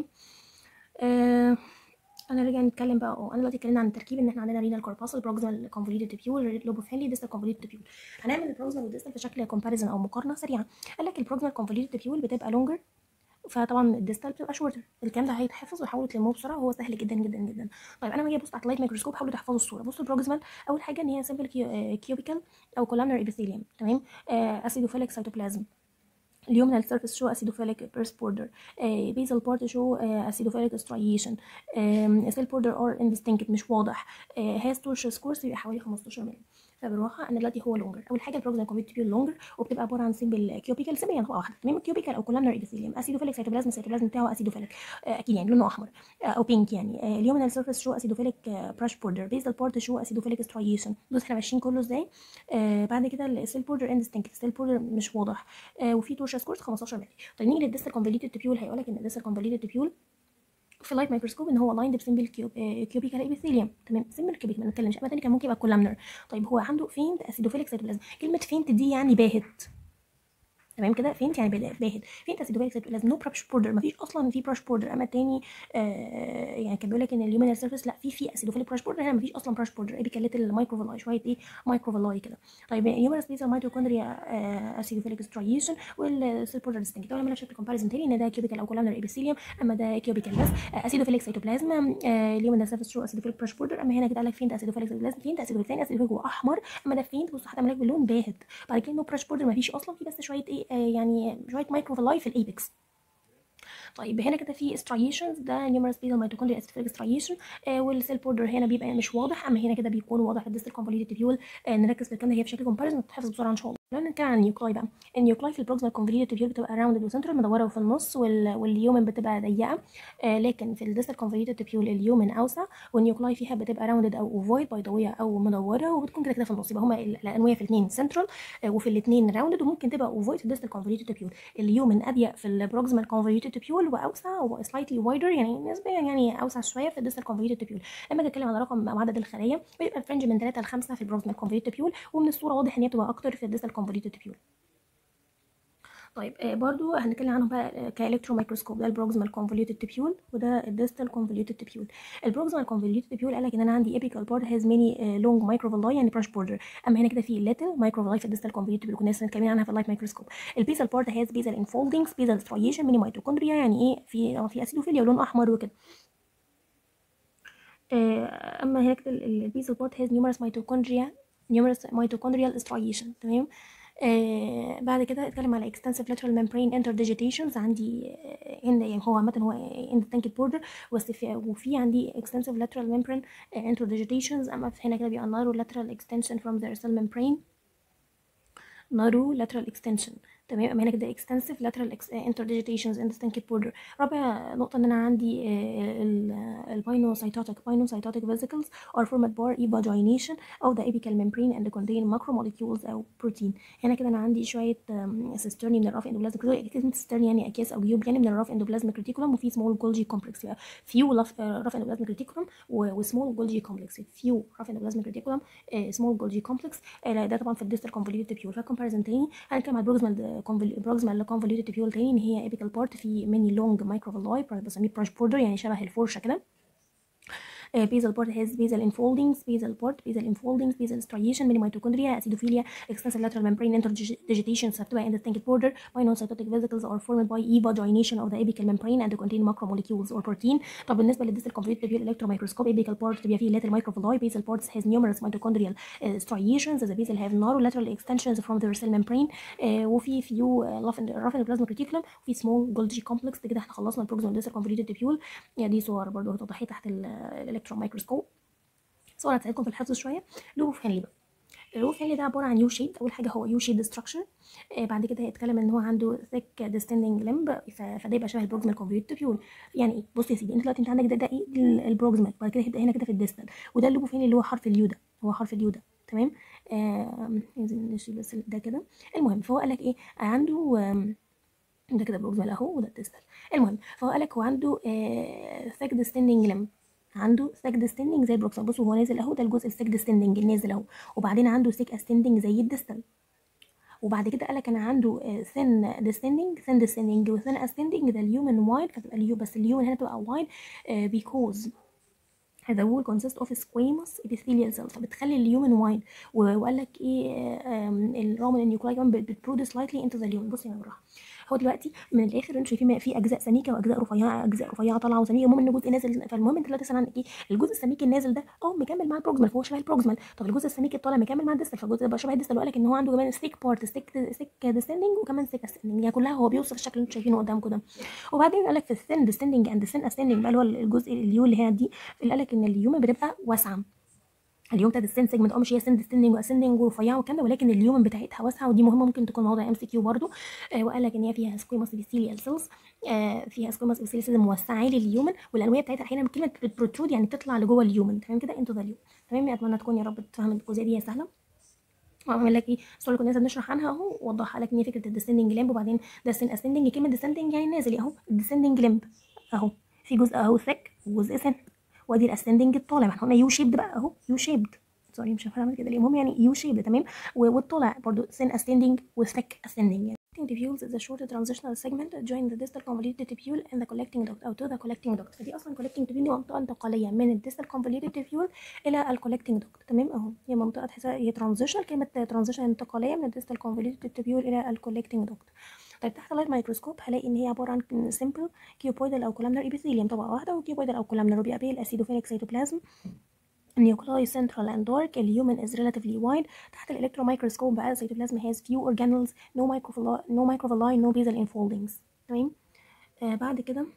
آه انا رجع نتكلم بقى اه انا دلوقتي اتكلمنا عن التركيب ان احنا عندنا رينال كورباسل بروكسيمال كونفوليوتد تبيول لوبوفينلي ديستال كونفوليوتد تبيول هنعمل البروكسيمال والديستال في شكل كومباريزن او مقارنه سريعه قال لك البروكسيمال كونفوليوتد تبيول بتبقى لونجر فطبعا الديستال بتبقى شورتر الكلام ده هيتحفظ وحاولوا تلموه بسرعه وهو سهل جدا جدا جدا طيب انا لما اجي ابص تحت اللايت ميكروسكوب حاولوا تحفظوا الصوره بصوا البروكسيمال اول حاجه ان هي سمبل كيوبيكال او كولامنر ابيثيليوم تمام اسيدوفيليك سيتوبلازم اليومنال سيرفيس شو اسيدوفيليك بيرس بوردر بيزل بارت شو اسيدوفيليك سترايشن سيل بوردر ار اندستنكت مش واضح هاز تورش سكورس بيبقى حوالي 15 مللي فبالراحه انا دلوقتي هو لونجر اول حاجه البروكسيمال كونفيتيبيول لونجر وبتبقى عباره عن سيمبل كيوبيكال سيمبل يعني هو واحده تمام كيوبيكال او كولامنر ايبيثيليوم اسيدوفيليك سيتوبلازم السيتوبلازم بتاعه اسيدوفيليك آه، اكيد يعني لونه احمر آه، او بينك يعني آه، اليومنال سيرفيس شو اسيدوفيليك براش بوردر بيزل بارت شو اسيدوفيليك سترايشن بص احنا ماشيين كله ازاي آه بعد كده السيل بوردر اندستنكت السيل بوردر مش واضح آه وفي تورشا سكورس 15 مللي طيب نيجي للديستال كونفوليوتد تبيول هيقول لك ان الديستال كونفوليوتد تبيول في اللايت مايكروسكوب ان هو لايند بسيمبل كيوب آه، كيوبيكال ابيثيليوم تمام سيمبل كيوبيك ما نتكلمش اما تاني كان ممكن يبقى كولامنر طيب هو عنده فينت اسيدوفيليك سيتوبلازم كلمه فينت دي يعني باهت تمام كده فينت يعني بدا- باهت فينت اسيدوفيليك سيتوبلازم نو براش بوردر مفيش اصلا في براش بوردر اما التاني آه يعني كان بيقول لك ان اليومينال سيرفيس لا في في اسيدوفيليك براش بوردر هنا مفيش اصلا براش بوردر ابيكاليت المايكروفيلاي شويه ايه مايكروفيلاي كده طيب اليومينال سبيسال ميتوكوندريا اسيدوفيليك سترايشن والسيل بوردر ديستنكت لو عملنا بشكل كومباريزن تاني ان ده كيوبيكال او كولامنر ابيثيليوم اما ده كيوبيكال بس اسيدوفيليك سيتوبلازم اليومينال سيرفيس شو اسيدوفيليك براش بوردر اما هنا كده قال لك فين اسيدوفيليك سيتوبلازم فين اسيدوفيليك ثاني اسيدوفيليك هو احمر اما ده فين بص حتى ملاك باللون باهت بعد كده نو براش بوردر مفيش اصلا في بس شويه ايه آه يعني شويه مايكروفيلاي في الايبكس طيب هنا كده في سترايشنز ده نيومرس بيزل ميتوكوندريا اسيدوفيليك سترايشن آه والسيل بوردر هنا بيبقى مش واضح اما هنا كده بيكون واضح الديستال كونفوليوتد تبيول آه نركز في الكلام ده هي في شكل كومباريزون تتحفظ بسرعه ان شاء الله لو نتكلم عن النيوكلاي بقى النيوكلاي في البروكسيمال كونفوليوتد تبيول بتبقى راوندد وسنترال مدوره وفي النص وال... واليومن بتبقى ضيقه آه لكن في الديستال كونفوليوتد تبيول اليومن اوسع والنيوكلاي فيها بتبقى راوندد او اوفويد بيضاويه او مدوره وبتكون كده كده في النص يبقى هما ال- الانويه في الاثنين سنترال وفي الاثنين راوندد وممكن تبقى اوفويد في الديستال كونفوليوتد تبيول اليومن اضيق في البروكسيمال كونفوليوتد تبيول واوسع وسلايتلي وايدر يعني نسبيا يعني اوسع شويه في الديستال كونفوليوتد تبيول لما اجي اتكلم على رقم او عدد الخلايا بيبقى الفرنج من 3 ل 5 في البروكسيمال كونفوليوتد تبيول ومن الصوره واضح ان هي بتبقى اكتر في الديستال كونفوليوتد تبيول طيب آه برضو هنتكلم عنهم بقى كالكترو مايكروسكوب ده البروكسيمال كونفوليوتد تبيول وده الديستال كونفوليوتد تبيول البروكسيمال كونفوليوتد تبيول قال لك ان انا عندي ايبيكال بارت هاز ميني لونج مايكروفيلاي يعني براش بوردر اما هنا كده في ليتل مايكروفيلاي في الديستال كونفوليوتد تبيول كنا لسه متكلمين عنها في اللايت مايكروسكوب البيزال بارت هاز بيزال انفولدنجز بيزال سترايشن ميني ميتوكوندريا يعني ايه في آه، في اسيدوفيليا ولون احمر وكده آه، اما هناك البيزل بارت هاز numerous mitochondria numerous mitochondrial striation تمام آه بعد كده اتكلم على extensive lateral membrane interdigitations عندي آه هنا يعني هو عامة هو independent border بس في وفي عندي extensive lateral membrane آه interdigitations اما في هنا كده بيبقى narrow lateral extension from the cell membrane narrow lateral extension تمام اما هنا كده extensive lateral ex- uh, interdigitations in distinct border رابع نقطة ان انا عندي الباينوسيتوتيك باينوسيتوتيك vesicles are formed by evagination of the apical membrane and contain macromolecules او بروتين هنا كده انا عندي شوية سيسترني من الراف اندوبلازميك كلمة سيسترني يعني اكياس او جيوب يعني من الراف اندوبلازميك ريتيكولم وفي سمول جولجي كومبلكس يبقى فيو راف اندوبلازميك ريتيكولم وسمول جولجي كومبلكس فيو راف اندوبلازميك ريتيكولم سمول جولجي كومبلكس ده طبعا في الديستال كونفوليوتد تبيول فكومباريزن تاني هنتكلم على البروكسيمال بروكسيمال كونفوليوتد تبيول تاني ان هي ايبيكال بارت في ميني لونج مايكروفيلاي بسميه براش بوردر يعني شبه الفرشه كده basal part has basal enfoldings basal part basal enfoldings basal striation many mitochondria acidophilia extensive lateral membrane interdigitation susceptible indistinct border monocytotic vesicles are formed by evagination of the apical membrane and contain macromolecules or protein طب بالنسبه للديستال كونفوليوت تبيول electron microscope apical part بيبقى فيه lateral microvilli basal parts has numerous mitochondrial uh, striations the basal have narrow lateral extensions from the cell membrane uh, وفي few uh, rough endoplasmic reticulum وفي small Golgi complex كده احنا خلصنا البروكسيمال ديستال كونفوليوت تبيول يعني دي صور برضه توضيحيه تحت الالكترون مايكروسكوب صور هتساعدكم في الحفظ شويه لوف هنلي بقى الروف هنلي ده عباره عن يو شيب اول حاجه هو يو شيب ستراكشر آه بعد كده هيتكلم ان هو عنده ثيك ديستندنج لمب فده يبقى شبه البروكسيمال كونفوليوت تبيول يعني ايه بص يا سيدي انت دلوقتي انت عندك ده, ده ايه البروكسيمال بعد كده هيبدا هنا كده في الديستال وده اللوب هنلي اللي هو حرف اليو ده هو حرف اليو ده تمام آه نشيل بس ده كده المهم فهو قال لك ايه عنده ده كده بروكسيمال اهو وده الديستال المهم فهو قال لك هو عنده ثيك ديستندنج لمب عنده ثيك ديستندنج زي البروكسيمال بصوا هو نازل اهو ده الجزء الثيك ديستندنج النازل اهو وبعدين عنده ثيك اسندنج زي الديستال وبعد كده قال لك انا عنده ثين ديستندنج ثين ديستندنج وثين اسندنج ده اليومن وايد فتبقى اليو بس اليومن هنا تبقى وايد بيكوز هذا هو consist of squamous epithelial cells فبتخلي اليومن وايد وقال لك ايه الرومان النيوكلاي كمان بتبرود سلايتلي انتو ذا اليومن بصي يا بالراحه هو دلوقتي من الاخر انتوا شايفين في اجزاء سميكه واجزاء رفيعه اجزاء رفيعه طالعه وسميكه المهم ان جزء نازل فالمهم انت دلوقتي تسال عن ايه الجزء السميك النازل ده اه مكمل مع البروكسيمال فهو شبه البروكسيمال طب الجزء السميك الطالع مكمل مع الديستال فالجزء يبقى شبه الديستال وقال لك ان هو عنده كمان ستيك بارت ستيك ستيك ديستندنج وكمان ستيك اسندنج يعني كلها هو بيوصف الشكل اللي انتوا شايفينه قدامكم ده وبعدين قال لك في الثين ديستندنج اند الثين اسندنج بقى اللي هو الجزء اليو اللي هنا دي قال لك ان اليوم بتبقى واسعه اليوم بتاعت السن سيجمنت اه مش هي سن ديستندنج واسندنج ورفيعه والكلام ده ولكن اليوم بتاعتها واسعه ودي مهمه ممكن تكون موضوع ام سي كيو برضه آه وقال لك ان هي فيها سكويموس ابيثيليال سيلز آه فيها سكويموس ابيثيليال سيلز موسعه لليومن والانويه بتاعتها احيانا كلمه بتبروترود يعني تطلع لجوه اليومن تمام كده انتو ذا اليوم تمام اتمنى تكون يا رب تفهم الجزئيه دي هي سهله وعمل لك ايه الصوره اللي كنا بنشرح عنها اهو وضحها لك ان هي فكره الديسندنج لمب وبعدين ده السن اسندنج كلمه ديسندنج يعني نازل اهو الديسندنج لمب اهو في جزء اهو ثيك وجزء سن وادي الاسندنج الطالع ما احنا قلنا يو شيبد بقى اهو يو شيبد سوري مش عارفه اعمل كده ليه المهم يعني يو شيب تمام والطالع برضو thin ascending وثيك ascending يعني tubules is a short transitional segment join the distal convoluted tubule and the collecting duct او to the collecting duct فدي اصلا collecting tubule دي منطقه انتقاليه من الديستال convoluted tubule الى الcollecting duct تمام اهو هي منطقه تحسها هي transition كلمه transition انتقاليه من الديستال convoluted tubule الى الcollecting duct طيب تحت اللايت مايكروسكوب هلاقي ان هي عباره عن سمبل كيوبويدال او كولامنر ابيثيليوم طبقه واحده وكيوبويدال او كولامنر وبيبقى فيه الاسيدوفيليك سيتوبلازم nuclei central and dark الhuman is relatively wide تحت الالكترون مايكروسكوب بقى السيتوبلازم has few organelles no microvilli no microvilli no basal enfoldings تمام آه بعد كده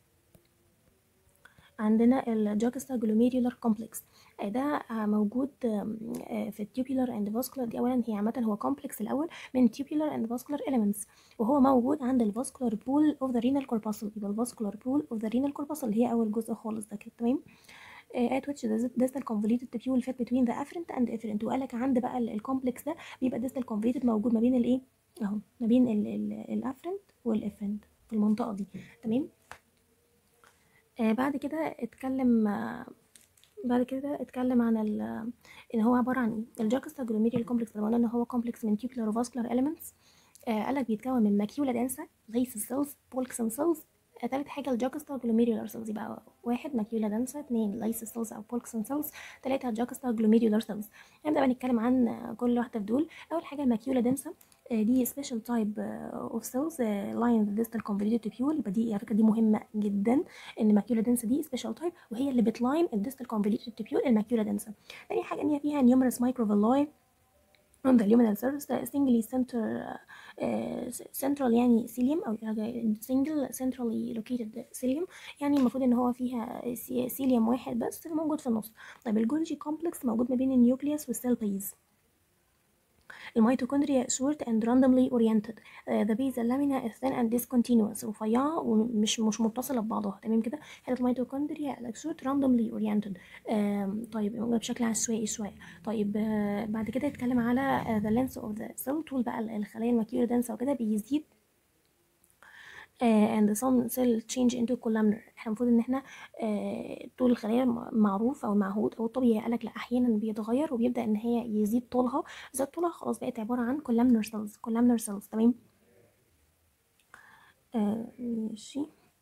عندنا الجاكستا جلوميريولار كومبلكس ده آه موجود آه في التيوبولار اند فاسكولار دي اولا هي عامه هو كومبلكس الاول من تيوبولار اند فاسكولار elements وهو موجود عند الفاسكولار بول اوف ذا رينال كورباسل يبقى الفاسكولار بول اوف ذا رينال كورباسل اللي هي اول جزء خالص ده كده تمام at which the distal convoluted tubule fit between the afferent and efferent وقال لك عند بقى الكومبلكس ده بيبقى distal convoluted موجود ما بين الايه اهو ما بين الافرنت والافرنت في المنطقه دي تمام آه بعد كده اتكلم آه بعد كده اتكلم عن ال ان هو عباره عن ايه الجاكستا جلوميريال كومبلكس طبعا ان هو كومبلكس من tubular وفاسكولار elements آه قال لك بيتكون من ماكيولا دانسا ليس سيلز بولكسن سيلز تالت حاجة الجاكستا جلوميريولار سيلز يبقى واحد ماكيولا دانسا اتنين لايس سيلز أو بولكسن سيلز تلاتة جاكستا جلوميريولار سيلز نبدأ بقى نتكلم عن كل واحدة في دول أول حاجة الماكيولا دانسا دي سبيشال تايب اوف سيلز لاين ذا ديستال كونفوليوتد تبيول يبقى دي على فكره دي مهمه جدا ان ماكيولا دنسا دي سبيشال تايب وهي اللي بتلاين الديستال كونفوليوتد تبيول الماكيولا دنسا تاني حاجه ان هي فيها نيومرس مايكروفيلاي on the luminal surface singly center uh, central يعني سيليوم او single centrally located سيليوم يعني المفروض ان هو فيها سيليوم واحد بس موجود في النص طيب الجولجي كومبلكس موجود ما بين النيوكليوس والسيل بيز الميتوكوندريا short and randomly oriented uh, the basal lamina is thin and discontinuous رفيعة ومش مش متصلة ببعضها تمام كده حالة الميتوكوندريا like short randomly oriented uh, طيب بشكل عشوائي شوية طيب uh, بعد كده اتكلم على uh, the length of the cell طول بقى الخلايا الماكيولا دنسا وكده بيزيد uh, and some cell change into columnar احنا المفروض ان احنا uh, طول الخلايا معروف او معهود او الطبيعي قالك لا احيانا بيتغير وبيبدا ان هي يزيد طولها زاد طولها خلاص بقت عباره عن columnar cells columnar cells تمام آه ماشي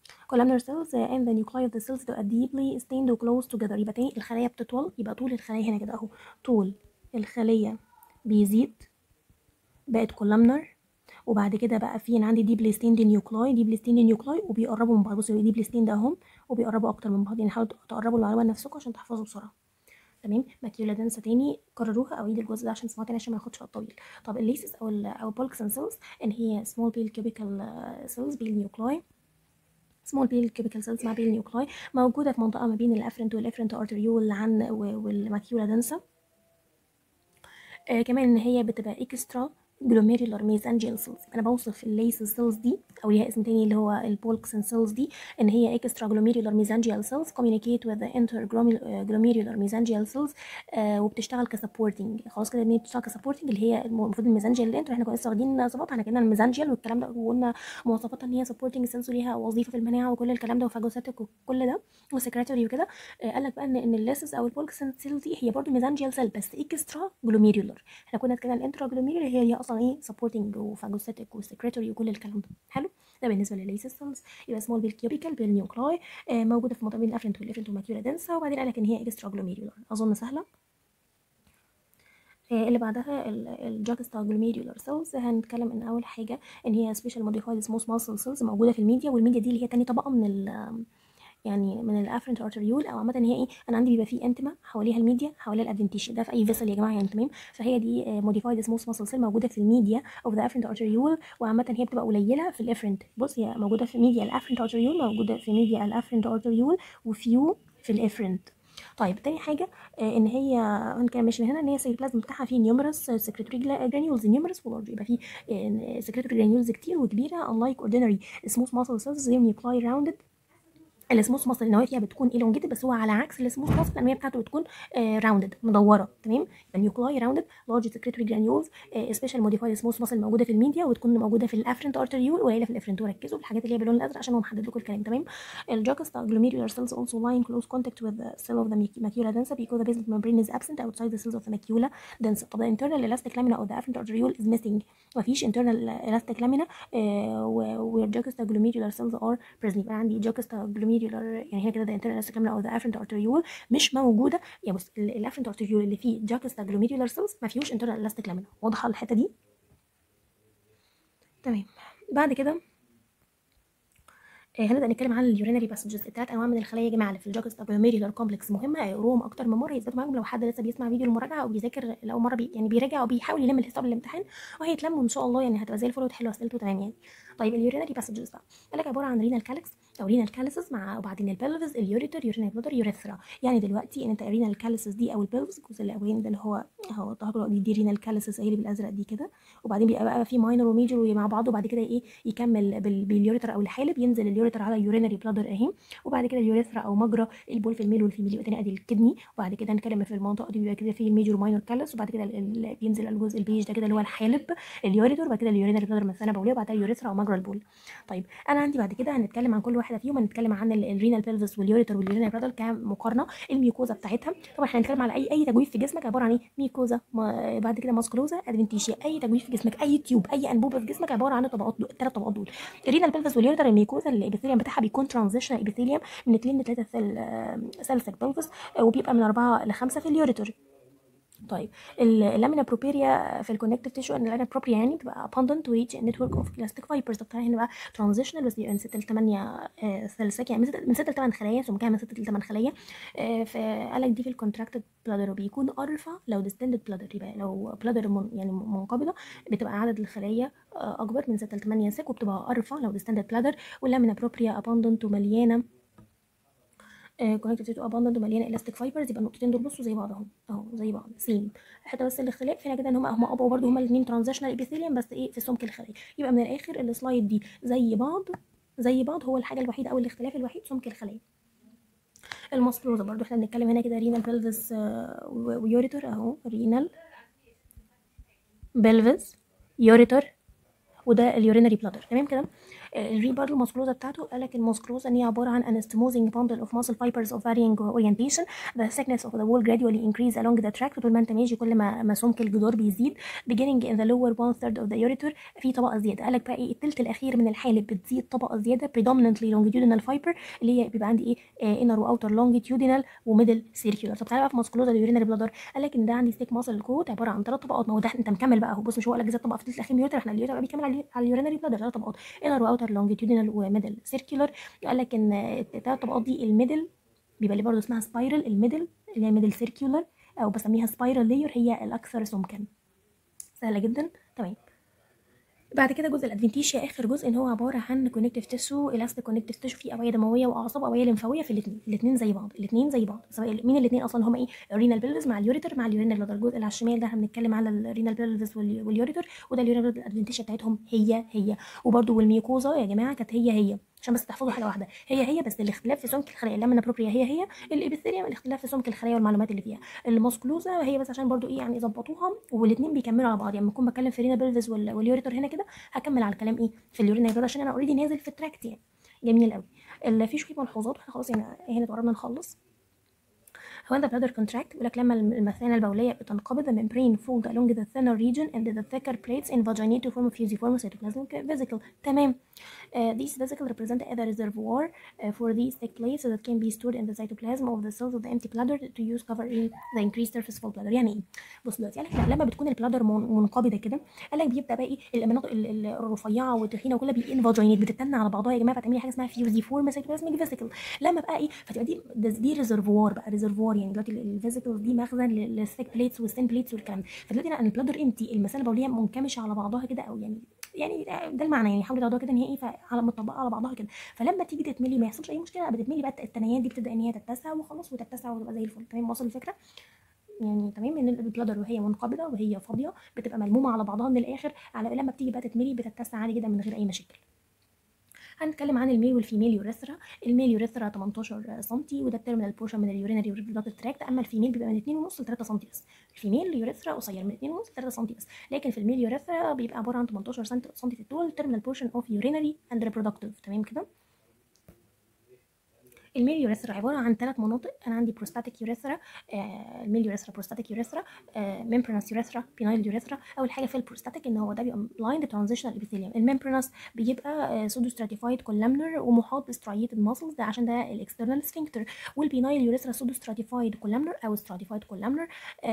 columnar cells uh, and the nuclei of the cells تبقى deeply stained و close together يبقى تاني الخلايا بتطول يبقى طول الخلايا هنا كده اهو طول الخلية بيزيد بقت columnar وبعد كده بقى في انا عندي deeply stained nuclei deeply stained nuclei وبيقربوا من بعض بصوا deeply stained اهم وبيقربوا اكتر من بعض يعني حاولوا تقربوا المعلومة لنفسكم عشان تحفظوا بسرعة تمام ماكيولا دنسة تاني كرروها او عيد الجزء ده عشان تسمعوها تاني عشان ما ياخدش وقت طويل طب الليسس او ال او بولكسن سيلز ان هي small pale cubical cells pale nuclei small pale cubical cells مع pale nuclei موجودة في منطقة ما بين الافرنت والافرنت arteriole عن والماكيولا دنسة آه كمان ان هي بتبقى اكسترا glomerular mesangial cells انا بوصف الليس سيلز دي او ليها اسم تاني اللي هو البولكسن سيلز دي ان هي extra glomerular mesangial cells communicate with the interglomerular mesangial cells آه وبتشتغل كسبورتنج خلاص كده بتشتغل كسبورتنج اللي هي المفروض الميزانجيال اللي انتوا احنا كنا لسه واخدين صفات احنا كنا الميزانجيال والكلام ده وقلنا مواصفاتها ان هي سبورتنج سيلز وليها وظيفه في المناعه وكل الكلام ده وفاجوساتيك وكل ده وسكريتوري وكده آه قال لك بقى ان ان الليسس او البولكسن سيل دي هي برضه ميزانجيال سيل بس اكسترا glomerular احنا كنا اتكلمنا الانترا glomerular هي هي اصلا ايه سبورتنج وفاجوسيتك وسكريتوري وكل الكلام ده حلو ده بالنسبه للليسيس سيلز يبقى سمول بيل كيوبيكال بيل نيوكلاي آه موجوده في منطقه بين الافرنت والافرنت وماكيولا دنسا وبعدين قال لك ان هي اكسترا جلوميريولار اظن سهله آه اللي بعدها الجاكستا جلوميريولار سيلز هنتكلم ان اول حاجه ان هي سبيشال موديفايد سموث ماسل سيلز موجوده في الميديا والميديا دي اللي هي تاني طبقه من ال يعني من الافرنت ارتريول او عامه هي ايه انا عندي بيبقى فيه انتما حواليها الميديا حواليها الادفنتيشن ده في اي فيسل يا جماعه يعني تمام فهي دي موديفايد سموث ماسل سيل موجوده في الميديا اوف ذا افرنت ارتريول وعامه هي بتبقى قليله في الافرنت بص هي موجوده في ميديا الافرنت ارتريول موجوده في ميديا الافرنت ارتريول وفيو في الافرنت طيب تاني حاجه آه ان هي هنتكلم مش من هنا ان هي السيتوبلازم بتاعها فيه نيومرس سكريتوري جرانيولز نيومرس ولارج يبقى فيه سكريتوري جرانيولز كتير وكبيره unlike ordinary smooth muscle cells زي nuclei rounded السموث ماسل النوايا فيها بتكون elongated بس هو على عكس السموث ماسل الانوايه بتاعته بتكون راوندد مدوره تمام النيوكلاي راوندد لارج سكريتوري جرانيولز سبيشال موديفايد سموث ماسل موجوده في الميديا وتكون موجوده في الافرنت ارتريول وقليله في الافرنت وركزوا في الحاجات اللي هي باللون الازرق عشان هو محدد لكم الكلام تمام الجاكستا glomerular cells also lie in close contact with the cell of the macula densa because the basal membrane is absent outside the cells of the macula densa طب the internal elastic lamina of the afferent arteriole is missing مفيش internal elastic lamina where juxta glomerular cells are present يبقى عندي juxta glomerular يعني هنا كده ده internal elastic lamina of the afferent arteriole مش موجوده يعني بص الافرنت arteriole اللي فيه juxta glomerular cells ما فيهوش internal elastic lamina واضحه الحته دي تمام بعد كده هنبدا نتكلم عن اليورينري باسجز الثلاث انواع من الخلايا يا جماعه اللي في الجاكس ابيوميريولار كومبلكس مهمه هيقروهم اكتر من مره يثبتوا معاكم لو حد لسه بيسمع فيديو المراجعه او بيذاكر لاول مره بي يعني بيراجع او بيحاول يلم الحساب الامتحان وهيتلموا ان شاء الله يعني هتبقى زي الفل وتحلوا اسئلته تمام يعني طيب اليورينري باسجز بقى قال لك عباره عن رينال كالكس او رينال كالسس مع وبعدين البلفز اليوريتر يورينال بلودر يوريثرا يعني دلوقتي ان انت رينال كالسس دي او البلفز الجزء الاولاني ده اللي هو هو الظهر دي, دي رينال كالسس اهي اللي بالازرق دي كده وبعدين بيبقى بقى في ماينر وميجر مع بعض وبعد كده ايه يكمل باليوريتر او الحالب ينزل اليوريتر على اليورينري بلادر اهي وبعد كده اليوريثرا او مجرى البول في الميل والفيميل يبقى تاني ادي الكدني وبعد كده نتكلم في المنطقه دي بيبقى كده في الميجور ماينور كالس وبعد كده بينزل الجزء البيج ده كده اللي هو الحالب اليوريتر وبعد كده اليورينري بلادر مثانه بوليه وبعد كده اليوريثرا او مجرى البول طيب انا عندي بعد كده هنتكلم عن كل واحده فيهم هنتكلم عن الرينال بلفس واليوريتر واليورينري بلادر كمقارنه الميوكوزا بتاعتها طبعا احنا هنتكلم على اي اي تجويف في جسمك عباره عن ايه ميوكوزا بعد كده ماسكولوزا ادفنتيشيا اي تجويف في جسمك اي تيوب اي انبوبه في جسمك عباره عن الطبقات الثلاث طبقات دول الرينال بلفس واليوريتر الميوكوزا الابيثيليوم بتاعها بيكون ترانزيشنال ابيثيليوم من 2 ل 3 سل سلسك بلفس وبيبقى من 4 ل 5 في اليوريتر طيب اللامينا بروبيريا في الكونكتيف تيشو ان اللامينا بروبيريا يعني بتبقى abundant to reach a network of elastic fibers طب هنا بقى transitional بس بيبقى من 6 ل 8 سلسك يعني من 6 ل 8 خلايا ثم كده من 6 ل 8 خلايا فقال لك دي في الكونتراكتد بلادر وبيكون ارفع لو ديستندد بلادر يبقى لو بلادر من يعني منقبضه بتبقى عدد الخلايا اكبر من 6 ل 8 سك وبتبقى ارفع لو ديستندد بلادر واللامينا بروبيريا abundant ومليانه كونكتيف تيشو اباندنت ومليانه الاستيك فايبرز يبقى النقطتين دول بصوا زي بعض اهو اهو زي بعض سيم حتى بس الاختلاف هنا كده ان هم هم ابو برده هم الاثنين ترانزيشنال ابيثيليوم بس ايه في سمك الخلايا يبقى من الاخر السلايد دي زي بعض زي بعض هو الحاجه الوحيده او الاختلاف الوحيد سمك الخلايا الماسكلوزا برضو احنا بنتكلم هنا كده رينال بلفس ويوريتر اهو رينال بلفس يوريتر وده اليورينري بلادر تمام كده الري برضه المسكلوزا بتاعته قال لك المسكلوزا ان هي عباره عن انستموزنج bundle of muscle fibers of varying orientation the thickness of the wall gradually increase along the tract طول ما انت ماشي كل ما ما سمك الجدار بيزيد beginning in the lower one third of the ureter في طبقه زياده قال لك بقى ايه التلت الاخير من الحالب بتزيد طبقه زياده predominantly longitudinal fiber اللي هي بيبقى عندي ايه آه inner واوتر longitudinal وميدل circular طب تعالى بقى في مسكلوزا اليورينري بلادر قال لك ان ده عندي ستيك ماسل كوت عباره عن ثلاث طبقات ما هو ده انت مكمل بقى اهو بص مش هو قال لك زي طبقه في التلت الاخير من اليوريتر احنا اليوريتر بيكمل على على اليورينري بلادر ثلاث طبقات inner واوتر longitudinal وميدل circular قال لك ان الثلاث طبقات دي الميدل بيبقى ليه برضه اسمها سبايرال الميدل اللي هي ميدل سيركيولر او بسميها سبايرال لاير هي الاكثر سمكا سهله جدا تمام بعد كده جزء الادفنتيشيا اخر جزء ان هو عباره عن كونكتيف تيشو الاستيك كونكتيف تيشو فيه اوعيه دمويه واعصاب اوعيه لمفاويه في الاثنين الاثنين زي بعض الاثنين زي بعض سواء مين الاثنين اصلا هما ايه الرينال بيلفز مع اليوريتر مع اليورينال بلادر الجزء اللي على الشمال ده احنا بنتكلم على الرينال بيلفز واليوريتر وده اليورينال الادفنتيشيا بتاعتهم هي هي وبرده والميوكوزا يا جماعه كانت هي هي عشان بس تحفظوا حاجه واحده هي هي بس الاختلاف في سمك الخلايا اللامنا بروبريا هي هي الابيثيليوم الاختلاف في سمك الخلايا والمعلومات اللي فيها الماسكلوزا هي بس عشان برضو ايه يعني يظبطوها والاثنين بيكملوا على بعض يعني لما اكون بتكلم في رينا بيلفز واليوريتر هنا كده هكمل على الكلام ايه في اليورينا بلاد عشان انا اوريدي نازل في التراكت يعني جميل قوي في شويه ملحوظات احنا خلاص يعني هنا قربنا نخلص when the bladder contract بيقول لك لما المثانه البوليه بتنقبض the membrane fold along the thinner region and the thicker plates invaginated to form a fusiform cytoplasmic vesicle تمام uh, these vesicles represent a reservoir uh, for these thick plates that can be stored in the cytoplasm of the cells of the empty bladder to use covering the increased surface of the bladder يعني ايه بص دلوقتي قال لك لما بتكون البلادر منقبضه كده قال لك بيبدا بقى ايه المناطق الرفيعه والتخينه وكلها بينفاجينيت بتتنى على بعضها يا جماعه فتعملي حاجه اسمها فيوزيفورم cytoplasmic vesicle لما بقى ايه فتبقى دي دي ريزرفوار بقى ريزرفوار يعني دلوقتي الفيزيكلز دي مخزن للثيك بليتس والثين بليتس والكلام فدلوقتي انا البلادر امتي المثانه البوليه منكمشه على بعضها كده او يعني يعني ده المعنى يعني حاولوا تاخدوها كده ان هي ايه على مطبقه على بعضها كده فلما تيجي تتملي ما يحصلش اي مشكله بتتملي بقى التنايات دي بتبدا ان هي تتسع وخلاص وتتسع وتبقى زي الفل تمام واصل الفكره يعني تمام ان البلادر وهي منقبضه وهي فاضيه بتبقى ملمومه على بعضها من الاخر على لما بتيجي بقى تتملي بتتسع عادي جدا من غير اي مشاكل هنتكلم عن الميل والفيميل يوريثرا الميل يوريثرا 18 سم وده التيرمينال بورشن من اليورينري بلاد تراكت اما الفيميل بيبقى من 2.5 ل 3 سم بس الفيميل يوريثرا قصير من 2.5 ل 3 سم بس لكن في الميل يوريثرا بيبقى عباره عن 18 سم في الطول تيرمينال بورشن اوف يورينري اند ريبرودكتيف تمام كده الميل يوريثرا عباره عن ثلاث مناطق انا عندي بروستاتيك يوريثرا آه الميل يوريثرا بروستاتيك يوريثرا آه ميمبرنس يوريثرا بينايل يوريثرا اول حاجه في البروستاتيك ان هو ده بيبقى بلايند ترانزيشنال ابيثيليوم الميمبرنس بيبقى آه سودو ستراتيفايد كولامنر ومحاط بسترايتد ماسلز ده عشان ده الاكسترنال سفنكتر والبينايل يوريثرا سودو ستراتيفايد كولامنر او ستراتيفايد كولامنر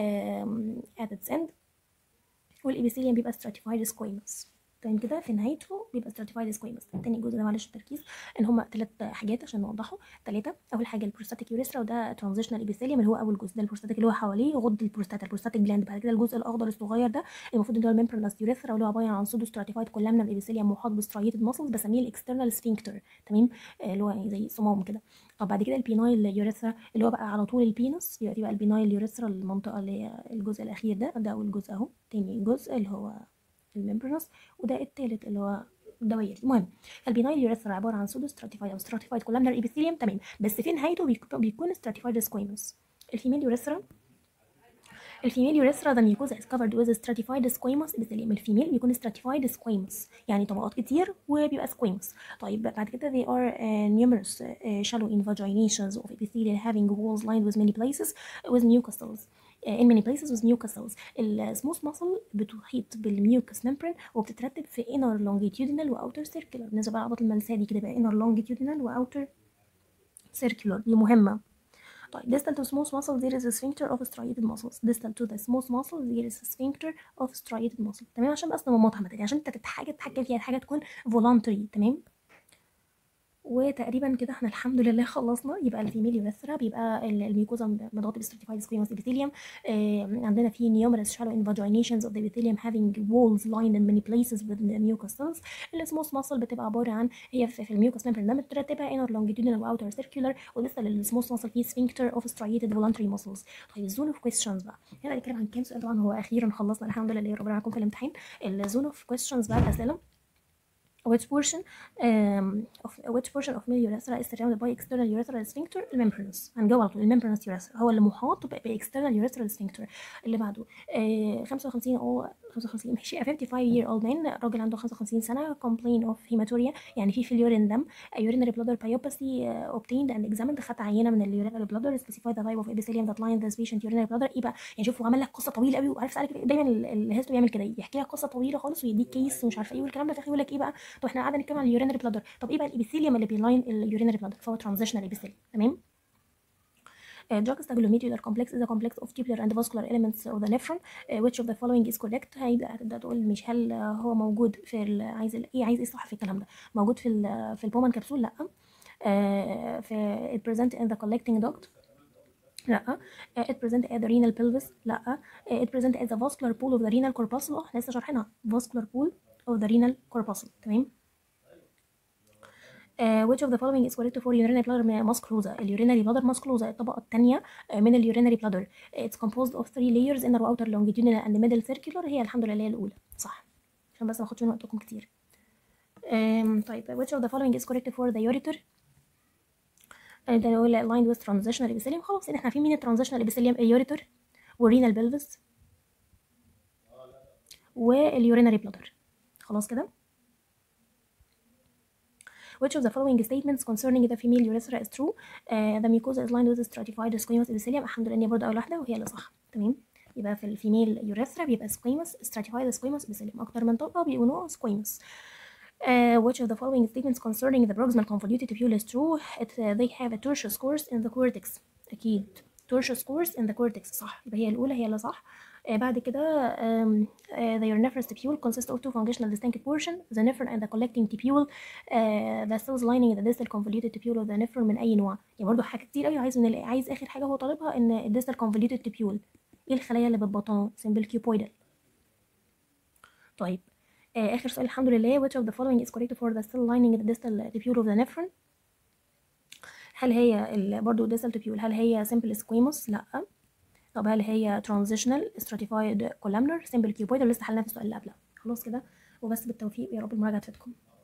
ات اتس اند والابيثيليوم بيبقى ستراتيفايد سكويموس تمام كده في نهايته بيبقى ستراتيفايد سكويموس تاني جزء ده معلش التركيز ان هما ثلاث حاجات عشان نوضحه ثلاثه اول حاجه البروستاتيك يوريثرا وده ترانزيشنال ابيثيليوم اللي هو اول جزء ده البروستاتيك اللي هو حواليه غد البروستاتا البروستاتيك جلاند بعد كده الجزء الاخضر الصغير ده المفروض ان هو الممبرنس يوريثرا واللي هو عباره عن سودو ستراتيفايد كولامنال ابيثيليوم محاط بسترايتد ماسلز بسميه الاكسترنال سفنكتر تمام اللي هو يعني زي صمام كده طب بعد كده البينايل يوريثرا اللي هو بقى على طول البينس يبقى بقى البينايل يوريثرا المنطقه اللي هي الجزء الاخير ده ده اول جزء اهو تاني جزء اللي هو الممبرنس وده التالت اللي هو الدوائر المهم البينايل يوريثرا عباره عن سودو ستراتيفايد او ستراتيفايد كولامنر ايبيثيليوم تمام بس في نهايته بيكون ستراتيفايد سكويموس الفيميل يوريثرا الفيميل يوريثرا the mucosa is covered with stratified squamous epithelium الفيميل بيكون stratified squamous يعني طبقات كتير وبيبقى squamous طيب بعد كده they are uh, numerous uh, shallow invaginations of epithelial having walls lined with many places with mucous cells in many places with mucous cells السموث ماسل بتحيط بالميوكس ممبرين وبتترتب في inner longitudinal و outer circular بالنسبه بقى لعضلات الملساء دي كده بقى inner longitudinal و outer circular دي مهمه طيب distal to smooth muscle there is a sphincter of striated muscles distal to the smooth muscle there is a sphincter of striated muscle تمام عشان بس نمطها مثلا عشان انت حاجه تتحكم فيها حاجه تكون voluntary تمام وتقريبا كده احنا الحمد لله خلصنا يبقى الفيميل يوريثرا بيبقى الميوكوزا مضاد بالستراتيفايد سكويموس epithelium آه عندنا في numerous shallow invaginations of the epithelium having walls lined in many places with mucous cells السموث ماسل بتبقى عباره عن هي في الميوكس ممبرين ده مترتبه inner longitudinal و outer circular ولسه السموث ماسل فيه sphincter of striated voluntary muscles طيب الزون اوف كويستشنز بقى هنا بنتكلم عن كام سؤال طبعا هو اخيرا خلصنا الحمد لله ربنا معاكم في الامتحان الزون اوف كويستشنز بقى الاسئله which portion um, of which portion of male urethra is surrounded by external urethral sphincter الممبرانس هنجاوب على طول الممبرانس urethra هو اللي محاط ب external urethral sphincter اللي بعده آه 55 او 55 ماشي a 55 year old man راجل عنده 55 سنه complain of hematuria يعني في في اليورين دم a urinary bladder biopsy uh, obtained and examined خدت عينه من اليورينري bladder specify the type of epithelium that line this patient urinary bladder ايه بقى يعني شوف هو عمل لك قصه طويله قوي وعارف سالك دايما الهيستو بيعمل كده يحكي لك قصه طويله خالص ويديك كيس ومش عارفه ايه والكلام ده في الاخر يقول لك ايه بقى طب احنا قعدنا نتكلم عن اليورينري بلادر طب ايه بقى الابيثيليوم اللي بيلاين اليورينري بلادر فهو ترانزيشنال ابيثيليوم تمام Uh, juxtaglomerular complex is a complex of tubular and vascular elements of the nephron uh, which of the following is correct هيبدا هتبدا تقول مش هل uh, هو موجود في ال- عايز ال- ايه عايز ايه صح في الكلام ده موجود في ال في البومان كبسول لا uh, في it present in the collecting duct لا uh, it present at the renal pelvis لا uh, it present at the vascular pool of the renal corpuscle اه احنا لسه شارحينها vascular pool of the renal corpuscle تمام Uh, which of the following is correct for urinary bladder musculosa اليورينري bladder musculosa الطبقة الثانية uh, من اليورينري bladder it's composed of three layers inner outer longitudinal and middle circular هي الحمد لله الأولى صح عشان بس ما اخدش من وقتكم كتير um, طيب which of the following is correct for the ureter ده نقول aligned with transitional epithelium خلاص احنا عارفين مين الترانزيشنال epithelium اليوريتر والرينال بلفس واليورينري bladder خلاص كده Which of the following statements concerning the female urethra is true? Uh, the mucosa is lined with stratified squamous epithelium الحمد لله إن هي برضه أول واحدة وهي اللي صح تمام يبقى في الفيميل urethra بيبقى squamous stratified squamous epithelium أكتر من طبقة بيقولوا squamous Uh, which of the following statements concerning the proximal convoluted tubule is true? It, uh, they have a tortuous course in the cortex. أكيد tortuous course in the cortex صح يبقى هي الأولى هي اللي صح uh, بعد كده um, uh, the uriniferous tubule consists of two functional distinct portions the nephron and the collecting tubule uh, the cells lining the distal convoluted tubule of the nephron من أي نوع يعني برضه حاجة كتير أوي عايز من ال- عايز آخر حاجة هو طالبها إن ال distal convoluted tubule إيه الخلايا اللي بتبطنه simple cuboidal طيب آه، آخر سؤال الحمد لله which of the following is correct for the cell lining the distal tubule of the nephron هل هي ال- برضو distal tubule هل هي simple squamous لا طب هل هي transitional stratified columnar simple cuboidal لسه حلنا في السؤال اللي قبله خلاص كده وبس بالتوفيق يا رب المراجعة تفيدكم